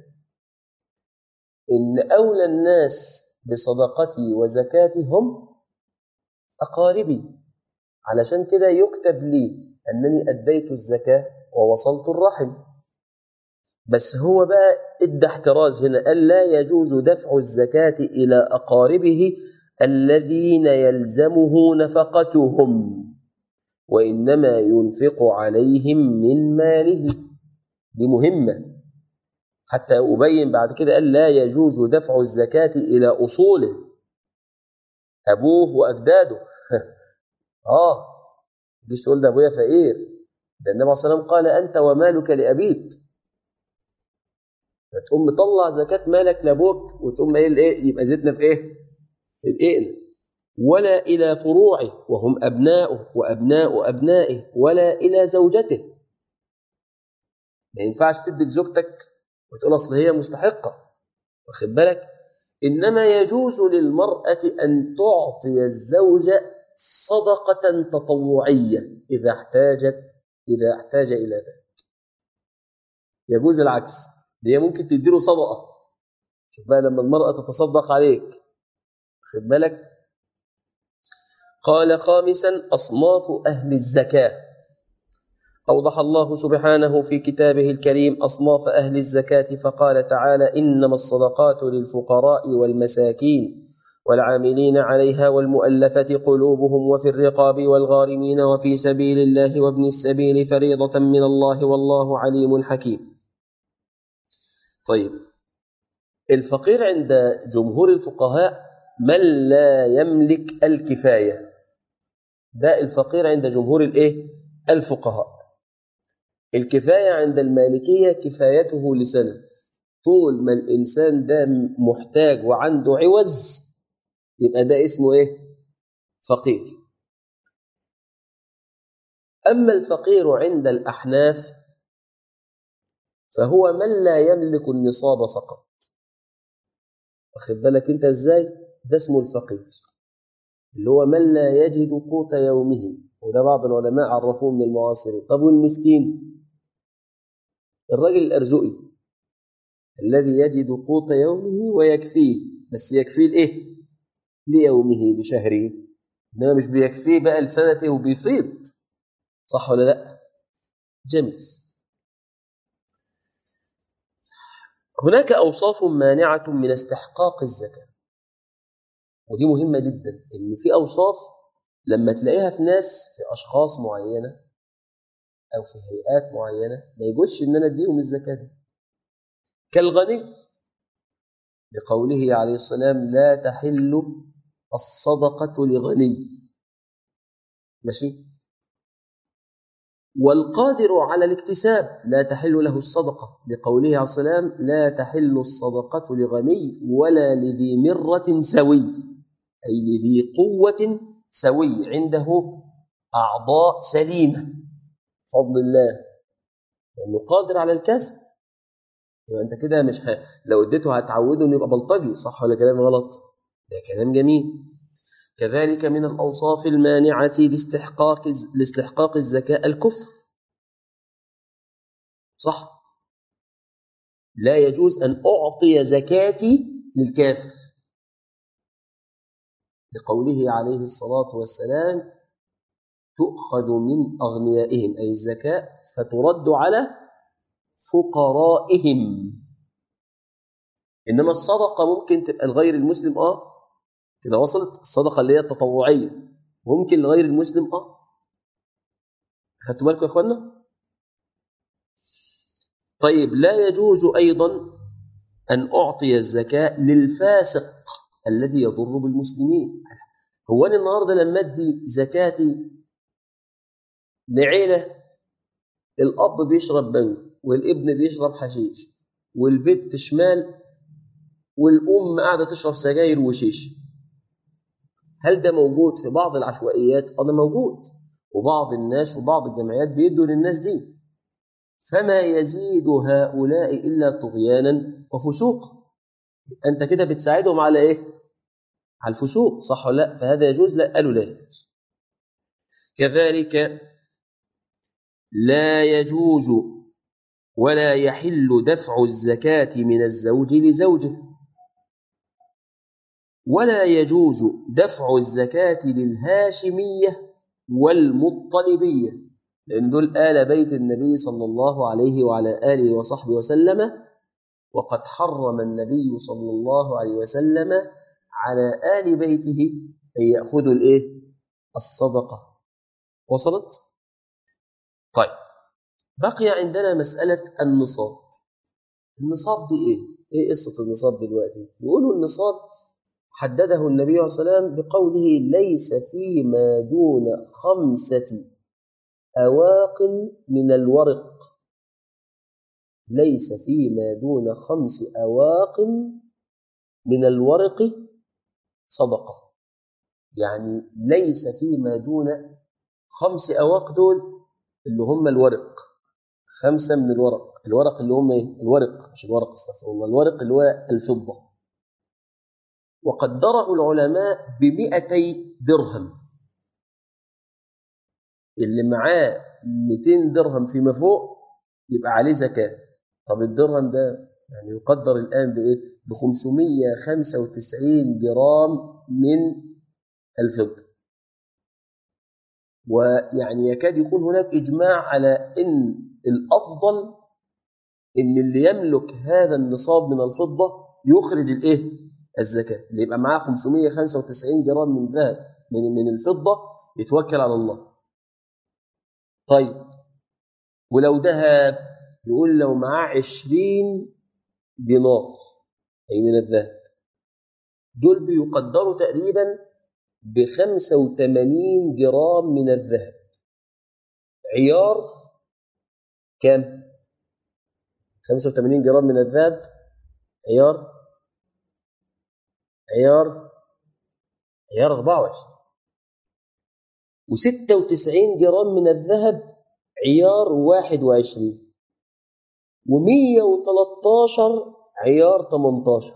إن أولى الناس بصدقتي وزكاتي هم أقاربي علشان كده يكتب لي أنني أديت الزكاة ووصلت الرحم بس هو بقى ادى احتراز هنا قال لا يجوز دفع الزكاة إلى أقاربه الذين يلزمه نفقتهم وإنما ينفق عليهم من ماله دي مهمة حتى أبين بعد كده قال لا يجوز دفع الزكاة إلى أصوله أبوه وأجداده آه تجيش تقول ده أبويا فقير ده النبي صلى الله عليه وسلم قال أنت ومالك لأبيك فتقوم مطلع زكاة مالك لأبوك وتقوم قايل إيه يبقى زدنا في إيه؟ في الإئن ولا إلى فروعه وهم أبناؤه وأبناء أبنائه ولا إلى زوجته ما ينفعش تدي زوجتك وتقول أصل هي مستحقة واخد بالك إنما يجوز للمرأة أن تعطي الزوج صدقة تطوعية إذا احتاجت إذا احتاج إلى ذلك يجوز العكس هي ممكن تديله صدقة شوف بقى لما المرأة تتصدق عليك خد بالك قال خامسا أصناف أهل الزكاة أوضح الله سبحانه في كتابه الكريم أصناف أهل الزكاة فقال تعالى إنما الصدقات للفقراء والمساكين والعاملين عليها والمؤلفة قلوبهم وفي الرقاب والغارمين وفي سبيل الله وابن السبيل فريضة من الله والله عليم حكيم طيب الفقير عند جمهور الفقهاء من لا يملك الكفاية ده الفقير عند جمهور الايه الفقهاء الكفاية عند المالكية كفايته لسنة طول ما الإنسان ده محتاج وعنده عوز يبقى ده اسمه ايه فقير أما الفقير عند الأحناف فهو من لا يملك النصاب فقط واخد بالك انت ازاي ده اسمه الفقير اللي هو من لا يجد قوت يومه وده بعض العلماء عرفوه من المعاصرين طب والمسكين الراجل الأرزقي الذي يجد قوت يومه ويكفيه بس يكفيه الايه ليومه لشهره انما مش بيكفيه بقى لسنته وبيفيض صح ولا لا جميل هناك أوصاف مانعة من استحقاق الزكاة ودي مهمة جدا إن في أوصاف لما تلاقيها في ناس في أشخاص معينة أو في هيئات معينة ما يجوزش إن أنا أديهم الزكاة دي كالغني لقوله عليه السلام لا تحل الصدقة لغني ماشي والقادر على الاكتساب لا تحل له الصدقة لقوله عليه السلام لا تحل الصدقة لغني ولا لذي مرة سوي أي لذي قوة سوي عنده أعضاء سليمة بفضل الله لأنه قادر على الكسب يبقى أنت كده مش ه... لو اديته هتعوده إنه يبقى بلطجي صح ولا كلام غلط؟ ده كلام جميل كذلك من الأوصاف المانعة لاستحقاق لاستحقاق الزكاة الكفر صح لا يجوز أن أعطي زكاتي للكافر لقوله عليه الصلاة والسلام تؤخذ من أغنيائهم أي الزكاة فترد على فقرائهم إنما الصدقة ممكن تبقى لغير المسلم آه كده وصلت الصدقة اللي هي التطوعية ممكن لغير المسلم اه خدتوا بالكم يا اخوانا طيب لا يجوز ايضا ان اعطي الزكاة للفاسق الذي يضر بالمسلمين هو انا النهارده لما ادي زكاتي لعيله الاب بيشرب بنج والابن بيشرب حشيش والبنت شمال والام قاعده تشرب سجاير وشيش هل ده موجود في بعض العشوائيات؟ اه ده موجود وبعض الناس وبعض الجمعيات بيدوا للناس دي فما يزيد هؤلاء إلا طغيانا وفسوق أنت كده بتساعدهم على إيه؟ على الفسوق صح ولا لا؟ فهذا يجوز؟ لا قالوا لا يجوز كذلك لا يجوز ولا يحل دفع الزكاة من الزوج لزوجه ولا يجوز دفع الزكاة للهاشمية والمطلبية لأن دول آل بيت النبي صلى الله عليه وعلى آله وصحبه وسلم وقد حرم النبي صلى الله عليه وسلم على آل بيته أن يأخذوا الإيه؟ الصدقة وصلت؟ طيب بقي عندنا مسألة النصاب النصاب دي إيه؟ إيه قصة النصاب دلوقتي؟ يقولوا النصاب حدده النبي عليه الصلاة والسلام بقوله ليس فيما دون خمسة أواق من الورق ليس فيما دون خمس أواق من الورق صدقة يعني ليس فيما دون خمس أواق دول اللي هم الورق خمسة من الورق الورق اللي هم ايه؟ الورق مش الورق استغفر الله الورق اللي هو الفضة وقدره العلماء بمئتي درهم اللي معاه 200 درهم فيما فوق يبقى عليه زكاة طب الدرهم ده يعني يقدر الآن بإيه؟ ب 595 جرام من الفضة ويعني يكاد يكون هناك إجماع على أن الأفضل أن اللي يملك هذا النصاب من الفضة يخرج الإيه؟ الزكاة اللي يبقى معاه 595 جرام من ذهب من من الفضة يتوكل على الله طيب ولو ذهب يقول لو معاه 20 دينار أي من الذهب دول بيقدروا تقريبا ب 85 جرام من الذهب عيار كام؟ 85 جرام من الذهب عيار عيار عيار 24 و96 جرام من الذهب عيار 21 و113 عيار 18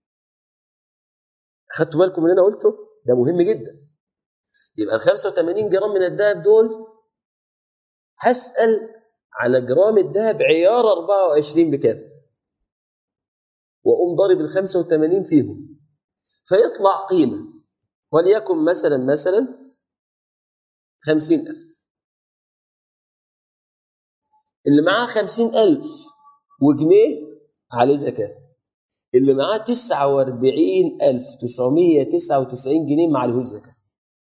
خدتوا بالكم من اللي انا قلته؟ ده مهم جدا يبقى ال 85 جرام من الذهب دول هسأل على جرام الذهب عيار 24 بكام؟ واقوم ضارب ال 85 فيهم فيطلع قيمه وليكن مثلا مثلا 50000 اللي معاه 50000 وجنيه عليه زكاه اللي معاه 49999 جنيه ما عليهوش زكاه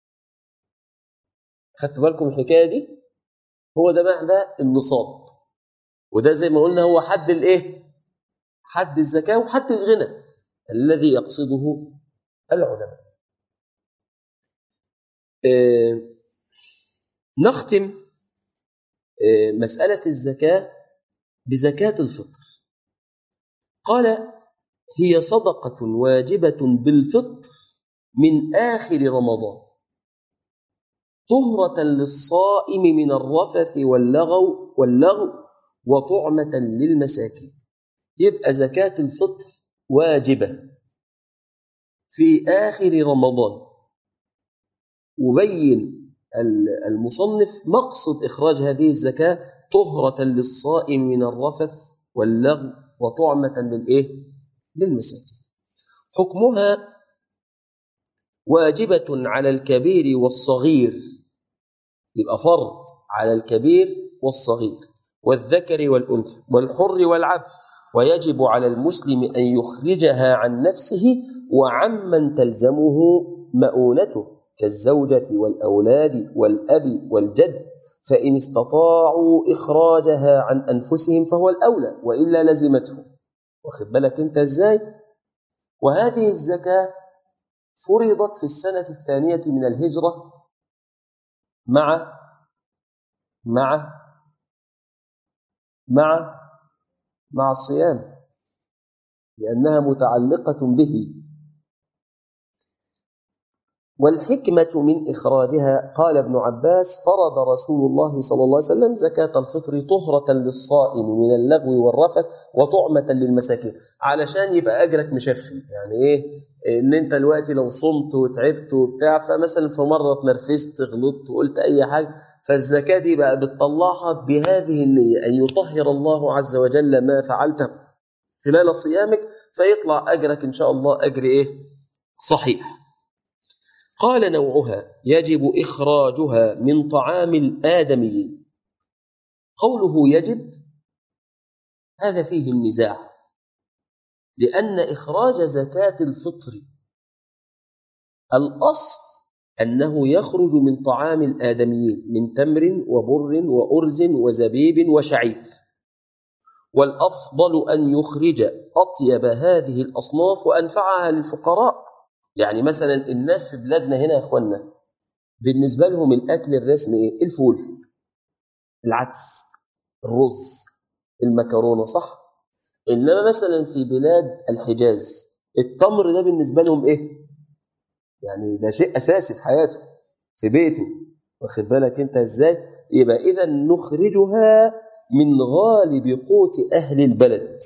خدتوا بالكم من الحكايه دي هو ده معنى النصاب وده زي ما قلنا هو حد الايه حد الزكاه وحد الغنى الذي يقصده العلماء آه نختم آه مساله الزكاه بزكاه الفطر قال هي صدقه واجبه بالفطر من اخر رمضان طهرة للصائم من الرفث واللغو واللغو وطعمة للمساكين يبقى زكاة الفطر واجبة في آخر رمضان وبين المصنف مقصد إخراج هذه الزكاة طهرة للصائم من الرفث واللغو وطعمة للإيه؟ للمساكين حكمها واجبة على الكبير والصغير يبقى فرض على الكبير والصغير والذكر والأنثى والحر والعبد ويجب على المسلم أن يخرجها عن نفسه وعمن تلزمه مؤونته كالزوجة والأولاد والأب والجد فإن استطاعوا إخراجها عن أنفسهم فهو الأولى وإلا لزمته واخد بالك أنت إزاي وهذه الزكاة فرضت في السنة الثانية من الهجرة مع مع مع مع الصيام لأنها متعلقة به والحكمة من إخراجها قال ابن عباس فرض رسول الله صلى الله عليه وسلم زكاة الفطر طهرة للصائم من اللغو والرفث وطعمة للمساكين علشان يبقى أجرك مشفي يعني إيه ان انت دلوقتي لو صمت وتعبت وبتاع فمثلا في مره اتنرفزت غلطت قلت اي حاجه فالزكاه دي بقى بتطلعها بهذه النيه ان يطهر الله عز وجل ما فعلته خلال صيامك فيطلع اجرك ان شاء الله اجر ايه؟ صحيح. قال نوعها يجب اخراجها من طعام الادميين. قوله يجب هذا فيه النزاع لأن إخراج زكاة الفطر الأصل أنه يخرج من طعام الآدميين من تمر وبر وأرز وزبيب وشعير والأفضل أن يخرج أطيب هذه الأصناف وأنفعها للفقراء يعني مثلا الناس في بلادنا هنا يا إخوانا بالنسبة لهم الأكل الرسمي إيه؟ الفول العدس الرز المكرونة صح؟ انما مثلا في بلاد الحجاز التمر ده بالنسبه لهم ايه يعني ده شيء اساسي في حياته في بيته واخد بالك انت ازاي يبقى اذا نخرجها من غالب قوت اهل البلد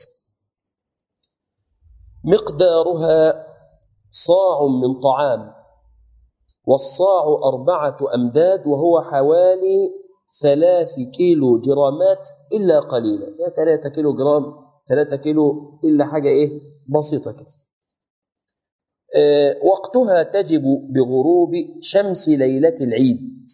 مقدارها صاع من طعام والصاع أربعة أمداد وهو حوالي ثلاث كيلو جرامات إلا قليلا يعني ثلاثة كيلو جرام 3 كيلو إلا حاجة إيه بسيطة كده آه وقتها تجب بغروب شمس ليلة العيد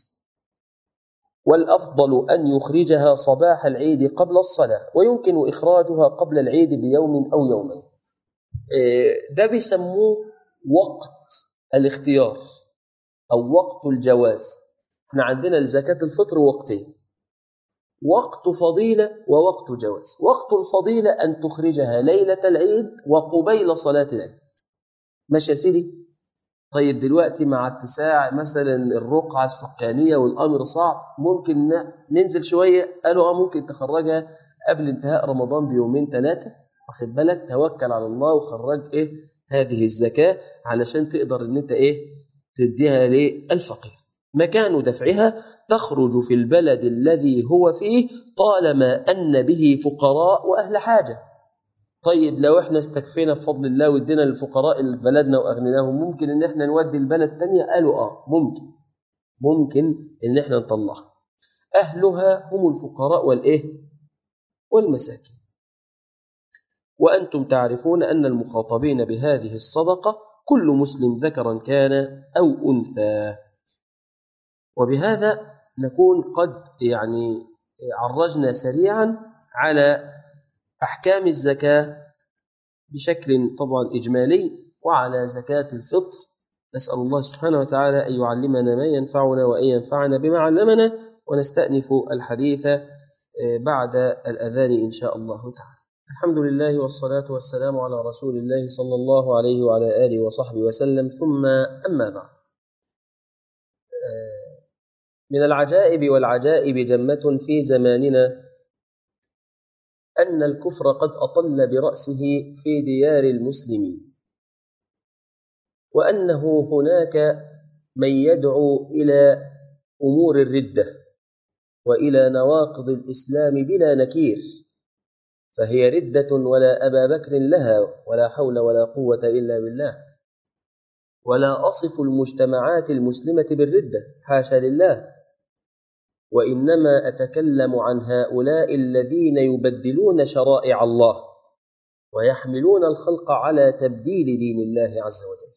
والأفضل أن يخرجها صباح العيد قبل الصلاة ويمكن إخراجها قبل العيد بيوم أو يومين آه ده بيسموه وقت الاختيار أو وقت الجواز احنا عندنا لزكاة الفطر وقتين وقت فضيلة ووقت جواز وقت الفضيلة أن تخرجها ليلة العيد وقبيل صلاة العيد ماشي يا سيدي طيب دلوقتي مع اتساع مثلا الرقعة السكانية والأمر صعب ممكن ننزل شوية قالوا اه ممكن تخرجها قبل انتهاء رمضان بيومين ثلاثة واخد بالك توكل على الله وخرج ايه هذه الزكاة علشان تقدر ان انت ايه تديها للفقير مكان دفعها تخرج في البلد الذي هو فيه طالما أن به فقراء وأهل حاجة طيب لو احنا استكفينا بفضل الله وادينا للفقراء اللي في بلدنا واغنيناهم ممكن ان احنا نودي البلد تانية قالوا اه ممكن ممكن ان احنا نطلعها اهلها هم الفقراء والايه والمساكين وانتم تعرفون ان المخاطبين بهذه الصدقه كل مسلم ذكرا كان او انثى وبهذا نكون قد يعني عرجنا سريعا على احكام الزكاه بشكل طبعا اجمالي وعلى زكاه الفطر نسال الله سبحانه وتعالى ان يعلمنا ما ينفعنا وان ينفعنا بما علمنا ونستانف الحديث بعد الاذان ان شاء الله تعالى الحمد لله والصلاه والسلام على رسول الله صلى الله عليه وعلى اله وصحبه وسلم ثم اما بعد من العجائب والعجائب جمه في زماننا أن الكفر قد أطل برأسه في ديار المسلمين وأنه هناك من يدعو إلى أمور الردة وإلى نواقض الإسلام بلا نكير فهي ردة ولا أبا بكر لها ولا حول ولا قوة إلا بالله ولا أصف المجتمعات المسلمة بالردة حاشا لله وانما اتكلم عن هؤلاء الذين يبدلون شرائع الله ويحملون الخلق على تبديل دين الله عز وجل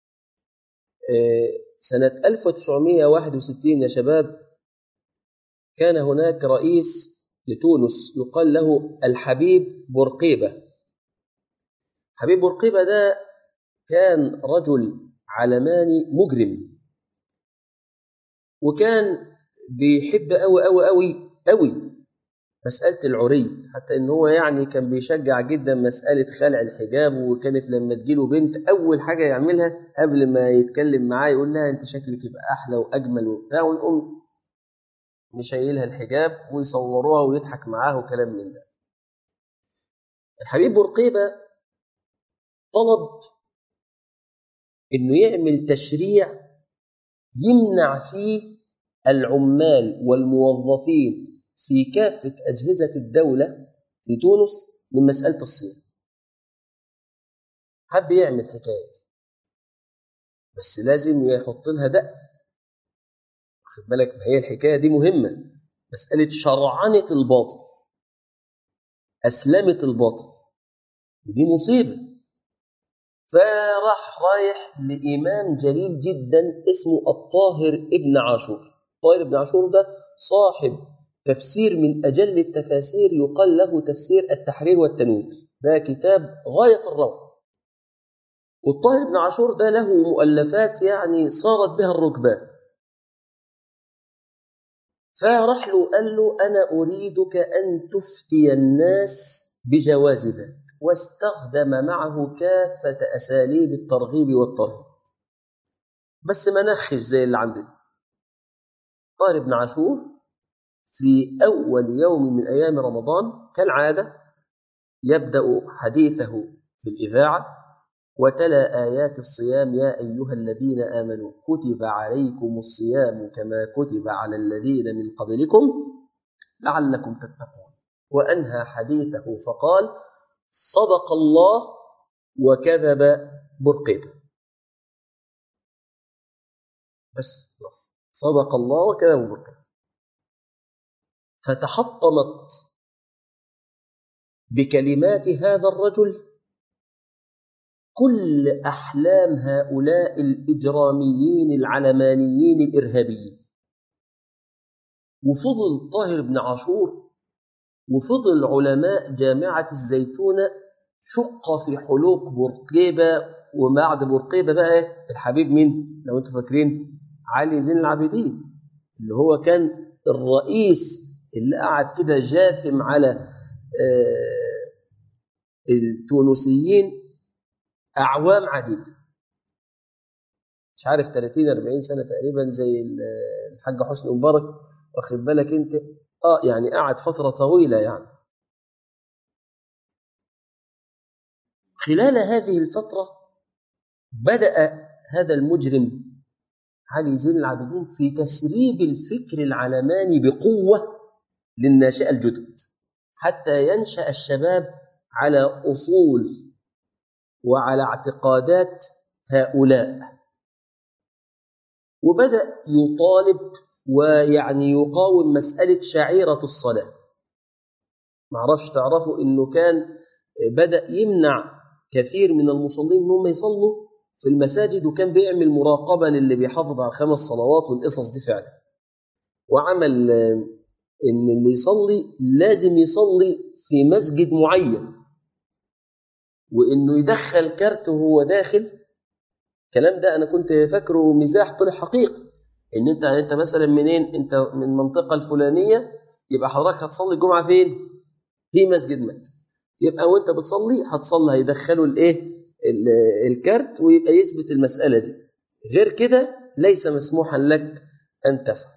سنة 1961 يا شباب كان هناك رئيس لتونس يقال له الحبيب بورقيبة حبيب بورقيبة ده كان رجل علماني مجرم وكان بيحب قوي قوي قوي قوي مسألة العري حتى إن هو يعني كان بيشجع جدا مسألة خلع الحجاب وكانت لما تجيله بنت أول حاجة يعملها قبل ما يتكلم معاه يقول لها أنت شكلك يبقى أحلى وأجمل وبتاع ويقوم مشيلها الحجاب ويصوروها ويضحك معاه وكلام من ده. الحبيب بورقيبة طلب إنه يعمل تشريع يمنع فيه العمال والموظفين في كافة أجهزة الدولة في تونس من مسألة الصيام حب يعمل حكاية بس لازم يحط لها دق واخد بالك ما هي الحكاية دي مهمة مسألة شرعنة الباطل أسلمت الباطل ودي مصيبة فراح رايح لإمام جليل جدا اسمه الطاهر ابن عاشور طاهر بن عاشور ده صاحب تفسير من أجل التفاسير يقال له تفسير التحرير والتنوير ده كتاب غاية في الروعة والطاهر بن عاشور ده له مؤلفات يعني صارت بها الركبان فراح له قال له أنا أريدك أن تفتي الناس بجواز ذلك واستخدم معه كافة أساليب الترغيب والترهيب بس ما نخش زي اللي عندنا طاهر بن عاشور في أول يوم من أيام رمضان كالعادة يبدأ حديثه في الإذاعة وتلا آيات الصيام يا أيها الذين آمنوا كتب عليكم الصيام كما كتب على الذين من قبلكم لعلكم تتقون وأنهى حديثه فقال صدق الله وكذب برقيبة بس بس صدق الله وكذب برقيبة فتحطمت بكلمات هذا الرجل كل أحلام هؤلاء الإجراميين العلمانيين الإرهابيين وفضل طاهر بن عاشور وفضل علماء جامعة الزيتونة شق في حلوق برقيبة وبعد برقيبة بقى الحبيب مين لو انتم فاكرين علي زين العابدين اللي هو كان الرئيس اللي قعد كده جاثم على التونسيين أعوام عديدة مش عارف 30 40 سنة تقريبا زي الحاج حسني مبارك واخد بالك انت اه يعني قعد فترة طويلة يعني خلال هذه الفترة بدأ هذا المجرم علي زين العابدين في تسريب الفكر العلماني بقوة للناشئة الجدد حتى ينشأ الشباب على أصول وعلى اعتقادات هؤلاء وبدأ يطالب ويعني يقاوم مسألة شعيرة الصلاة معرفش تعرفوا إنه كان بدأ يمنع كثير من المصلين إنهم يصلوا في المساجد وكان بيعمل مراقبة للي بيحافظ على الخمس صلوات والقصص دي فعلا وعمل إن اللي يصلي لازم يصلي في مسجد معين وإنه يدخل كارت وهو داخل الكلام ده أنا كنت فاكره مزاح طلع حقيقي إن أنت أنت مثلا منين؟ أنت من المنطقة الفلانية يبقى حضرتك هتصلي الجمعة فين؟ في مسجد مكة يبقى وأنت بتصلي هتصلي هيدخلوا الإيه؟ الكارت ويبقى يثبت المسألة دي غير كده ليس مسموحا لك أن تفعل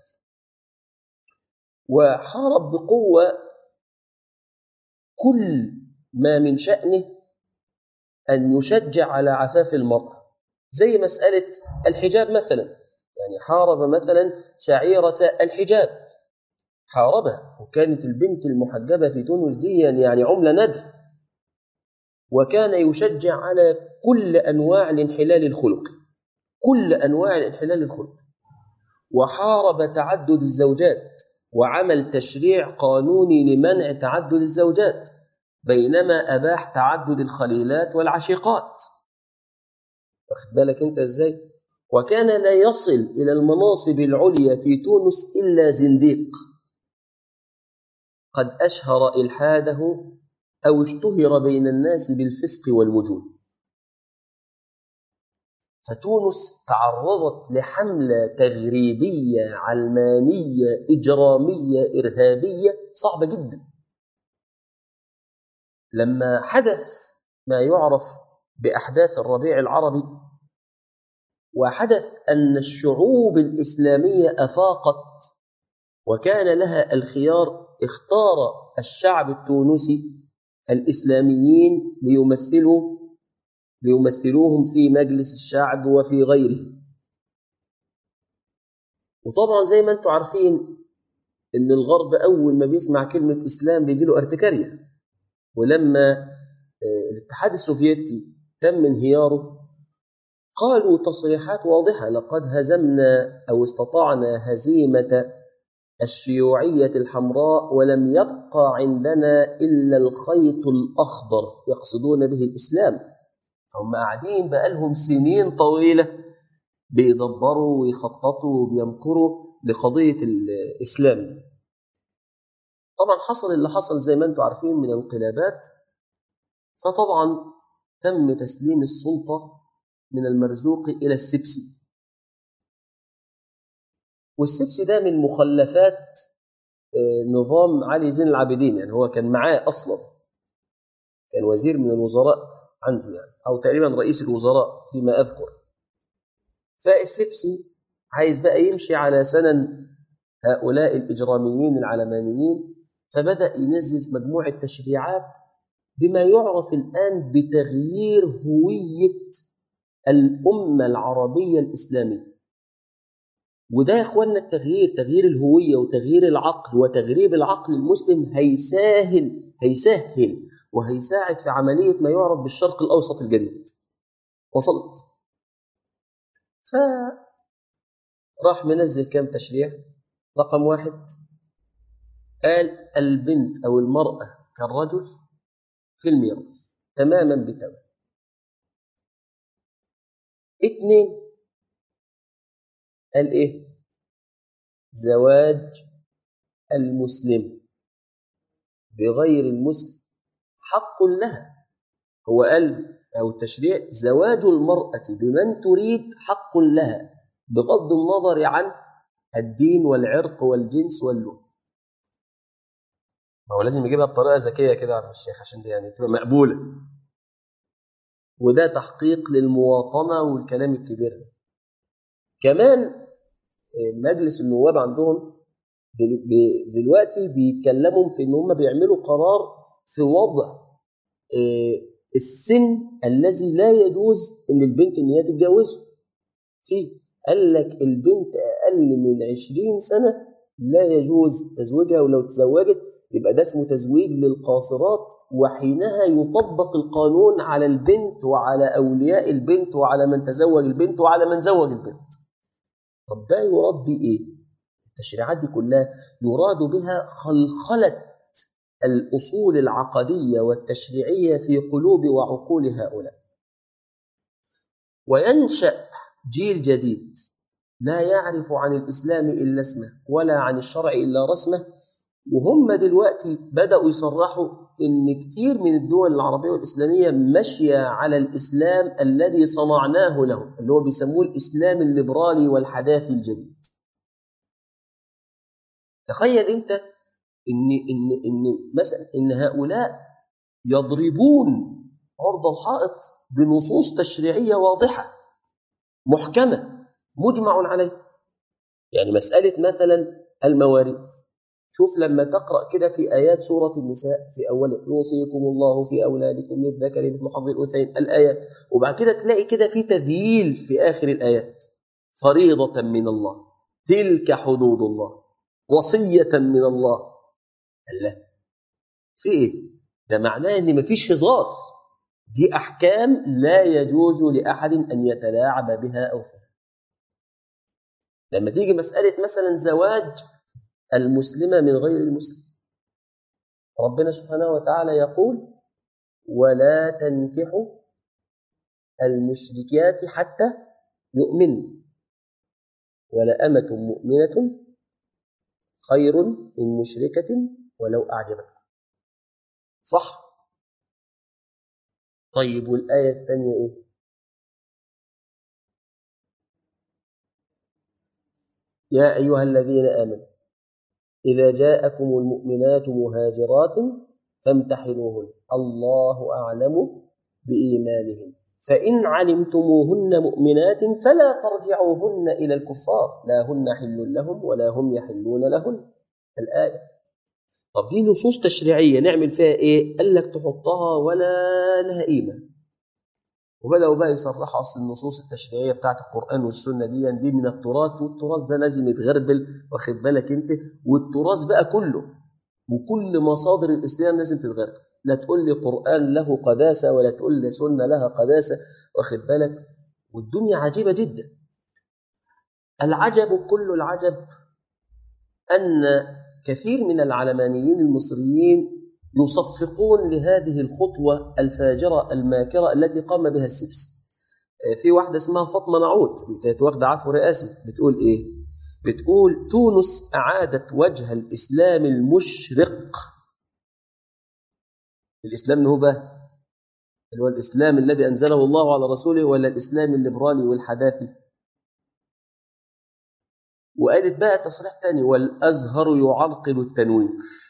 وحارب بقوة كل ما من شأنه أن يشجع على عفاف المرأة زي مسألة الحجاب مثلا يعني حارب مثلا شعيرة الحجاب حاربها وكانت البنت المحجبة في تونس دي يعني عملة ندر وكان يشجع على كل أنواع الانحلال الخلقي كل أنواع الانحلال الخلقي وحارب تعدد الزوجات وعمل تشريع قانوني لمنع تعدد الزوجات بينما أباح تعدد الخليلات والعشيقات واخد بالك أنت إزاي؟ وكان لا يصل إلى المناصب العليا في تونس إلا زنديق قد أشهر إلحاده أو اشتهر بين الناس بالفسق والوجود فتونس تعرضت لحملة تغريبية علمانية إجرامية إرهابية صعبة جدا لما حدث ما يعرف بأحداث الربيع العربي وحدث أن الشعوب الإسلامية أفاقت وكان لها الخيار اختار الشعب التونسي الإسلاميين ليمثلوا ليمثلوهم في مجلس الشعب وفي غيره وطبعا زي ما انتم عارفين ان الغرب اول ما بيسمع كلمه اسلام بيجي له ارتكاريه ولما الاتحاد السوفيتي تم انهياره قالوا تصريحات واضحه لقد هزمنا او استطعنا هزيمه الشيوعيه الحمراء ولم يبقى عندنا الا الخيط الاخضر يقصدون به الاسلام هم قاعدين بقالهم سنين طويلة بيدبروا ويخططوا وبيمكروا لقضية الإسلام دي طبعا حصل اللي حصل زي ما انتم عارفين من انقلابات فطبعا تم تسليم السلطة من المرزوق إلى السبسي والسبسي ده من مخلفات نظام علي زين العابدين يعني هو كان معاه أصلا كان وزير من الوزراء عنده يعني او تقريبا رئيس الوزراء فيما اذكر فالسبسي عايز بقى يمشي على سنن هؤلاء الاجراميين العلمانيين فبدا ينزل مجموعه تشريعات بما يعرف الان بتغيير هويه الامه العربيه الاسلاميه وده يا اخواننا التغيير تغيير الهويه وتغيير العقل وتغريب العقل المسلم هيسهل هيسهل وهيساعد في عملية ما يعرف بالشرق الأوسط الجديد وصلت فراح منزل كام تشريع رقم واحد قال البنت أو المرأة كالرجل في الميراث تماما بتمام اثنين قال ايه زواج المسلم بغير المسلم حق لها هو قال أو التشريع زواج المرأة بمن تريد حق لها بغض النظر عن الدين والعرق والجنس واللون ما هو لازم يجيبها بطريقة ذكية كده يا الشيخ عشان دي يعني تبقى مقبولة وده تحقيق للمواطنة والكلام الكبير ده كمان مجلس النواب عندهم دلوقتي بيتكلموا في ان هم بيعملوا قرار في وضع السن الذي لا يجوز ان البنت ان هي تتجوزه فيه قال لك البنت اقل من 20 سنه لا يجوز تزويجها ولو تزوجت يبقى ده اسمه تزويج للقاصرات وحينها يطبق القانون على البنت وعلى اولياء البنت وعلى من تزوج البنت وعلى من زوج البنت. طب ده يراد بيه ايه؟ التشريعات دي كلها يراد بها خلخله الاصول العقديه والتشريعيه في قلوب وعقول هؤلاء. وينشا جيل جديد لا يعرف عن الاسلام الا اسمه ولا عن الشرع الا رسمه وهم دلوقتي بداوا يصرحوا ان كتير من الدول العربيه والاسلاميه ماشيه على الاسلام الذي صنعناه لهم اللي هو بيسموه الاسلام الليبرالي والحداثي الجديد. تخيل انت ان ان ان مثلا ان هؤلاء يضربون عرض الحائط بنصوص تشريعيه واضحه محكمه مجمع عليه. يعني مساله مثلا المواريث شوف لما تقرا كده في ايات سوره النساء في اول يوصيكم الله في اولادكم للذكر مثل حظ الانثيين الايات وبعد كده تلاقي كده في تذييل في اخر الايات فريضه من الله تلك حدود الله وصيه من الله الله في ايه ده معناه ان مفيش هزار دي احكام لا يجوز لاحد ان يتلاعب بها او فيها لما تيجي مساله مثلا زواج المسلمة من غير المسلم ربنا سبحانه وتعالى يقول ولا تنكحوا المشركات حتى يؤمنوا ولأمة مؤمنة خير من مشركة ولو أعجبتكم صح طيب والآية الثانية إيه يا أيها الذين آمنوا إذا جاءكم المؤمنات مهاجرات فامتحنوهن الله أعلم بإيمانهن فإن علمتموهن مؤمنات فلا ترجعوهن إلى الكفار لا هن حل لهم ولا هم يحلون لهن الآية طب دي نصوص تشريعية نعمل فيها إيه؟ قال لك تحطها ولا لها قيمة وبدأوا بقى يصرحوا أصل النصوص التشريعية بتاعت القرآن والسنة دي دي من التراث والتراث ده لازم يتغربل واخد بالك أنت والتراث بقى كله وكل مصادر الإسلام لازم تتغربل لا تقول لي قرآن له قداسة ولا تقول لي سنة لها قداسة واخد بالك والدنيا عجيبة جدا العجب كل العجب أن كثير من العلمانيين المصريين يصفقون لهذه الخطوة الفاجرة الماكرة التي قام بها السبسي في واحدة اسمها فاطمة نعود كانت واخدة عفو رئاسي بتقول إيه؟ بتقول تونس أعادت وجه الإسلام المشرق الإسلام هو بقى اللي هو الإسلام الذي أنزله الله على رسوله ولا الإسلام الليبرالي والحداثي وقالت بقى تصريح تاني والأزهر يعرقل التنوير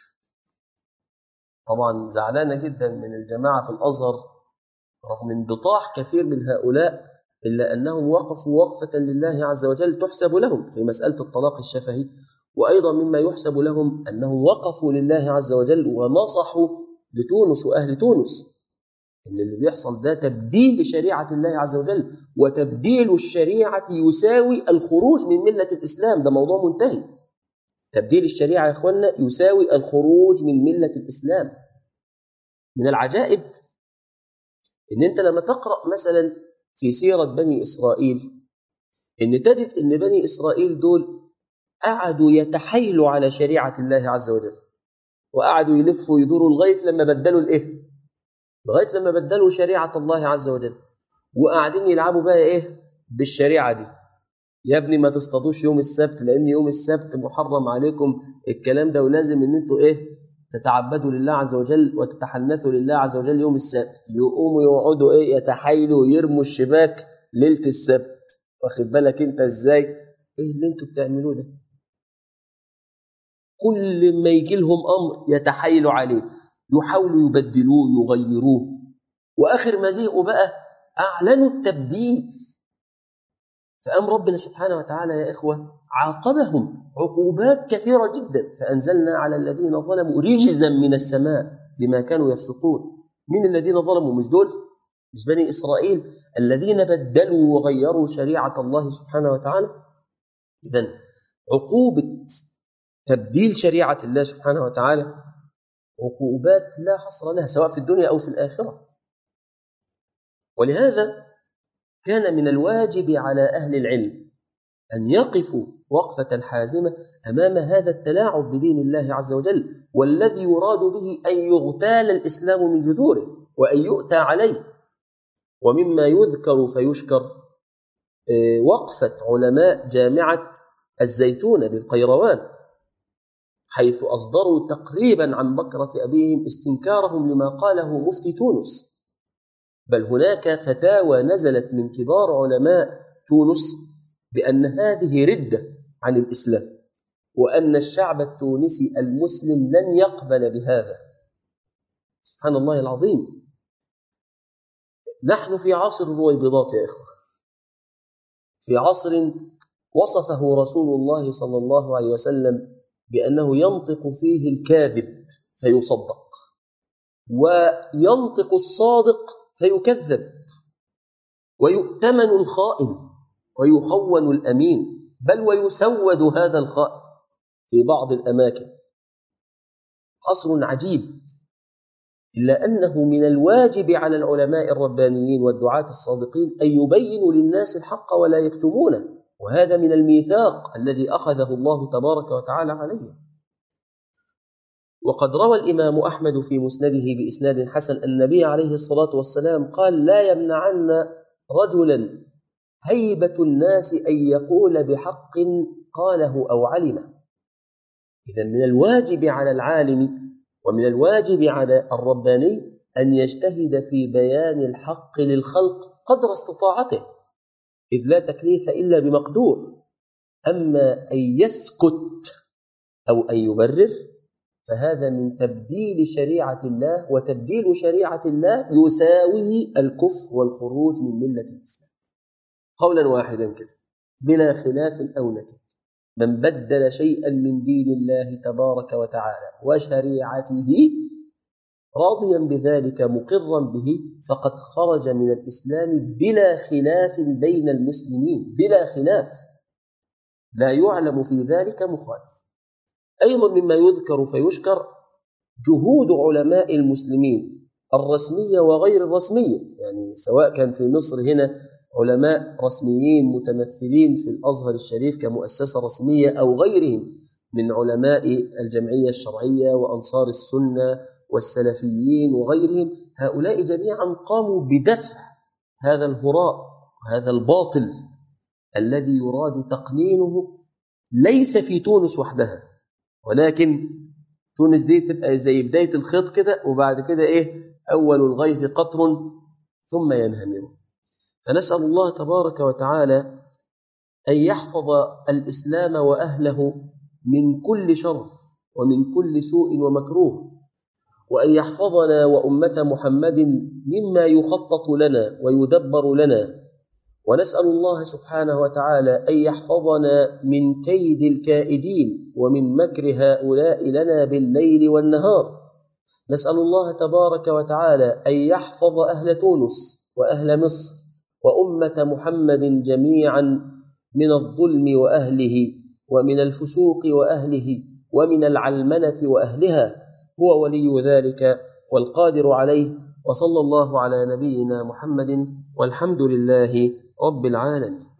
طبعا زعلانة جدا من الجماعة في الأزهر رغم انبطاح كثير من هؤلاء إلا أنهم وقفوا وقفة لله عز وجل تحسب لهم في مسألة الطلاق الشفهي وأيضا مما يحسب لهم أنهم وقفوا لله عز وجل ونصحوا لتونس وأهل تونس إن اللي بيحصل ده تبديل لشريعة الله عز وجل وتبديل الشريعة يساوي الخروج من ملة الإسلام ده موضوع منتهي تبديل الشريعة يا إخوانا يساوي الخروج من ملة الإسلام من العجائب إن أنت لما تقرأ مثلا في سيرة بني إسرائيل إن تجد إن بني إسرائيل دول قعدوا يتحايلوا على شريعة الله عز وجل وقعدوا يلفوا ويدوروا لغاية لما بدلوا الإيه؟ لغاية لما بدلوا شريعة الله عز وجل وقاعدين يلعبوا بقى إيه؟ بالشريعة دي يا ابني ما تصطادوش يوم السبت لأن يوم السبت محرم عليكم الكلام ده ولازم إن أنتوا إيه؟ تتعبدوا لله عز وجل وتتحنثوا لله عز وجل يوم السبت يقوموا يقعدوا ايه يتحايلوا ويرموا الشباك ليله السبت واخد بالك انت ازاي ايه اللي انتوا بتعملوه ده كل ما يجي لهم امر يتحايلوا عليه يحاولوا يبدلوه يغيروه واخر ما زهقوا بقى اعلنوا التبديل فقام ربنا سبحانه وتعالى يا اخوه عاقبهم عقوبات كثيرة جدا فأنزلنا على الذين ظلموا رجزا من السماء بما كانوا يفسقون من الذين ظلموا مش دول مش بني إسرائيل الذين بدلوا وغيروا شريعة الله سبحانه وتعالى إذا عقوبة تبديل شريعة الله سبحانه وتعالى عقوبات لا حصر لها سواء في الدنيا أو في الآخرة ولهذا كان من الواجب على أهل العلم أن يقفوا وقفة حازمة أمام هذا التلاعب بدين الله عز وجل والذي يراد به أن يغتال الإسلام من جذوره وأن يؤتى عليه ومما يذكر فيشكر وقفة علماء جامعة الزيتونة بالقيروان حيث أصدروا تقريبا عن بكرة أبيهم استنكارهم لما قاله مفتي تونس بل هناك فتاوى نزلت من كبار علماء تونس بأن هذه ردة عن الإسلام وأن الشعب التونسي المسلم لن يقبل بهذا سبحان الله العظيم نحن في عصر الرويبضات يا إخوة في عصر وصفه رسول الله صلى الله عليه وسلم بأنه ينطق فيه الكاذب فيصدق وينطق الصادق فيكذب ويؤتمن الخائن ويخون الأمين بل ويسود هذا الخائن في بعض الأماكن عصر عجيب إلا أنه من الواجب على العلماء الربانيين والدعاة الصادقين أن يبينوا للناس الحق ولا يكتمونه وهذا من الميثاق الذي أخذه الله تبارك وتعالى عليه وقد روى الإمام أحمد في مسنده بإسناد حسن النبي عليه الصلاة والسلام قال لا يمنعن رجلا هيبة الناس أن يقول بحق قاله أو علمه إذا من الواجب على العالم ومن الواجب على الرباني أن يجتهد في بيان الحق للخلق قدر استطاعته إذ لا تكليف إلا بمقدور أما أن يسكت أو أن يبرر فهذا من تبديل شريعة الله وتبديل شريعة الله يساوي الكفر والخروج من ملة الإسلام قولا واحدا كده بلا خلاف أو نكر من بدل شيئا من دين الله تبارك وتعالى وشريعته راضيا بذلك مقرا به فقد خرج من الإسلام بلا خلاف بين المسلمين بلا خلاف لا يعلم في ذلك مخالف أيضا مما يذكر فيشكر جهود علماء المسلمين الرسمية وغير الرسمية يعني سواء كان في مصر هنا علماء رسميين متمثلين في الأزهر الشريف كمؤسسة رسمية أو غيرهم من علماء الجمعية الشرعية وأنصار السنة والسلفيين وغيرهم هؤلاء جميعا قاموا بدفع هذا الهراء وهذا الباطل الذي يراد تقنينه ليس في تونس وحدها ولكن تونس دي تبقى زي بداية الخيط كده وبعد كده إيه أول الغيث قطر ثم ينهمر فنسأل الله تبارك وتعالى أن يحفظ الإسلام وأهله من كل شر ومن كل سوء ومكروه وأن يحفظنا وأمة محمد مما يخطط لنا ويدبر لنا ونسأل الله سبحانه وتعالى أن يحفظنا من كيد الكائدين ومن مكر هؤلاء لنا بالليل والنهار نسأل الله تبارك وتعالى أن يحفظ أهل تونس وأهل مصر وأمة محمد جميعا من الظلم وأهله ومن الفسوق وأهله ومن العلمنة وأهلها هو ولي ذلك والقادر عليه وصلى الله على نبينا محمد والحمد لله رب العالمين